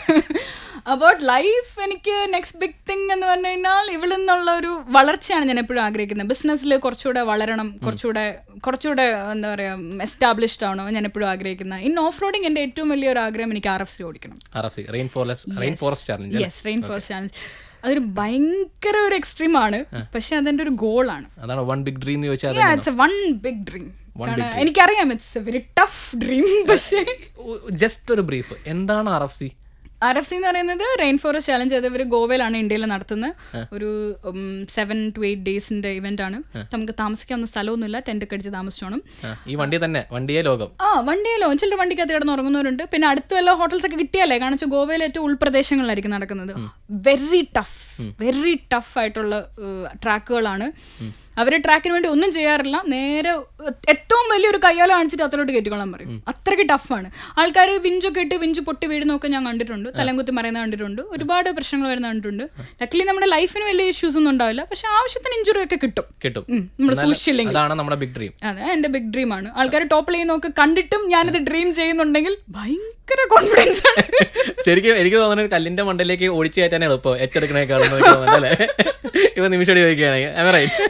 about life എനിക്ക് നെക്സ്റ്റ് ബിഗ് തിങ് എന്ന് പറഞ്ഞു കഴിഞ്ഞാൽ ഇവിടെ നിന്നുള്ള ഒരു വളർച്ചയാണ് ഞാൻ എപ്പോഴും ആഗ്രഹിക്കുന്നത് ബിസിനസ്സിൽ കുറച്ചുകൂടെ വളരണം കുറച്ചുകൂടെ കുറച്ചുകൂടെ എന്താ പറയുക എസ്റ്റാബ്ലിഷ്ഡ് ആണോ ഞാൻ എപ്പോഴും ആഗ്രഹിക്കുന്നത് ഇൻ ഓഫ് റോഡിങ് എൻ്റെ ഏറ്റവും വലിയൊരു ആഗ്രഹം എനിക്ക് ആർ എഫ് സി ഓടിക്കണം R F C rain forest rain forest challenge yes rain forest challenge അതൊരു ഭയങ്കര ഒരു എക്സ്ട്രീം ആണ് പക്ഷെ അതെന്റെ ഒരു ഗോളാണ് അതാണ് വൺ ബിഗ് ഡ്രീം എന്ന് ചോദിച്ചാൽ it's a one big dream എനിക്കറിയാം it's a very tough dream പക്ഷേ ജസ്റ്റ് ഒരു ബ്രീഫ് എന്താണ് R F C R F C എന്ന് പറയുന്നത് റെയിൻ ഫോറസ്റ്റ് ചാലഞ്ച് അത് ഇവർ ഗോവയിലാണ് ഇന്ത്യയിൽ നടത്തുന്നത് ഒരു സെവൻ ടു എയ്റ്റ് ഡേയ്സിന്റെ ഇവന്റ് ആണ് നമുക്ക് താമസിക്കാവുന്ന സ്ഥലമൊന്നുമില്ല ടെന്റ് ഒക്കെ അടിച്ച് താമസിച്ചോണം ഈ വണ്ടി തന്നെ വണ്ടിയെ ലോകം ആ വണ്ടിയല്ലോ ചിലർ വണ്ടിക്കകത്ത് കിടന്ന് ഉറങ്ങുന്നവരുണ്ട് പിന്നെ അടുത്ത് വല്ല ഹോട്ടൽസ് ഒക്കെ കിട്ടിയാലേ കാരണം വെച്ചാൽ ഗോവയിലെ ഏറ്റവും ഉൾപ്രദേശങ്ങളിലായിരിക്കും നടക്കുന്നത് വെരി ടഫ് വെരി ടഫ് ആയിട്ടുള്ള ട്രാക്കുകളാണ് അവർ ട്രാക്കിന് വേണ്ടി ഒന്നും ചെയ്യാറില്ല നേരെ ഏറ്റവും വലിയൊരു കയ്യാലം കാണിച്ചിട്ട് അത്രയോട്ട് കയറ്റിക്കൊള്ളാൻ പറയും അത്രയ്ക്ക് ടഫാണ് ആൾക്കാർ വിഞ്ചൊക്കെ ഇട്ട് വിഞ്ച് പൊട്ടി വീഴുന്നൊക്കെ ഞാൻ കണ്ടിട്ടുണ്ട് തലങ്കുത്തി മറയുന്ന കണ്ടിട്ടുണ്ട് ഒരുപാട് പ്രശ്നങ്ങൾ വരുന്ന കണ്ടിട്ടുണ്ട് ലക്കിലി നമ്മുടെ ലൈഫിന് വലിയ ഇഷ്യൂസ് ഒന്നും ഉണ്ടാവില്ല പക്ഷെ ആവശ്യത്തിന് ഇഞ്ചുറി ഒക്കെ കിട്ടും കിട്ടും നമ്മൾ എന്നാൽ സൂക്ഷിച്ചില്ലെങ്കിൽ അതാണ് നമ്മുടെ ബിഗ് ഡ്രീം അതെ എന്റെ ബിഗ് ഡ്രീം ആണ് ആൾക്കാർ ടോപ്പ് ചെയ്യുന്നൊക്കെ കണ്ടിട്ടും ഞാനിത് ഡ്രീം ചെയ്യുന്നുണ്ടെങ്കിൽ ഭയങ്കര കോൺഫിഡൻസ് ആണ് ശരിക്കും എനിക്ക് തോന്നുന്നത് ഒരു കല്ലിന്റെ മണ്ടയിലേക്ക് ഓടിച്ചു കയറ്റാൻ എളുപ്പം എച്ചെടുക്കണേക്കാളും തോന്നുന്നല്ലേ ഇപ്പൊ നിമിഷം ചോദിക്കുകയാണെങ്കിൽ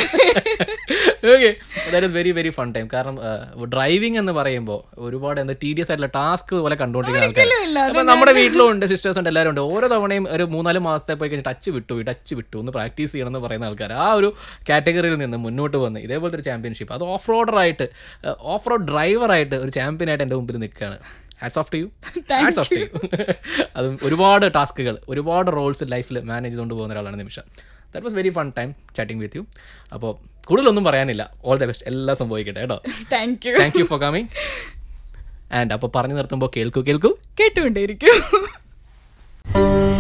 ഓക്കെ അതായത് വെരി വെരി ഫൺ ടൈം കാരണം ഡ്രൈവിംഗ് എന്ന് പറയുമ്പോൾ ഒരുപാട് എന്താ ടീഡിയസ് ആയിട്ടുള്ള ടാസ്ക് പോലെ കണ്ടുകൊണ്ടിരിക്കുന്ന ഒരിക്കലും ഇല്ല. ആൾക്കാർ അപ്പൊ നമ്മുടെ വീട്ടിലും ഉണ്ട് സിസ്റ്റേഴ്സ് ഉണ്ട് എല്ലാവരും ഉണ്ട് ഓരോ തവണയും ഒരു മൂന്നാല് മാസത്തെ പോയി കഴിഞ്ഞ് ടച്ച് വിട്ടു ടച്ച് വിട്ടു ഒന്ന് പ്രാക്ടീസ് ചെയ്യണം എന്ന് പറയുന്ന ആൾക്കാർ ആ ഒരു കാറ്റഗറിയിൽ നിന്ന് മുന്നോട്ട് വന്ന് ഇതേപോലത്തെ ഒരു ചാമ്പ്യൻഷിപ്പ് അത് ഓഫ് റോഡറായിട്ട് ഓഫ് റോഡ് ഡ്രൈവറായിട്ട് ഒരു ചാമ്പ്യനായിട്ട് എൻ്റെ മുമ്പിൽ നിൽക്കുകയാണ് hats off to you hats off to you അതും ഒരുപാട് ടാസ്കുകൾ ഒരുപാട് റോൾസ് ലൈഫിൽ മാനേജ് ചെയ്തുകൊണ്ട് പോകുന്ന ഒരാളാണ് Nimisha that was very fun time chatting with you അപ്പോൾ കൂടുതലൊന്നും പറയാനില്ല ഓൾ ദ ബെസ്റ്റ് എല്ലാം സംഭവിക്കട്ടെ കേട്ടോ thank you thank you for coming and അപ്പോൾ പറഞ്ഞു നിർത്തുമ്പോൾ കേൾക്കൂ കേൾക്കൂ കേട്ടുകൊണ്ടേയിരിക്കും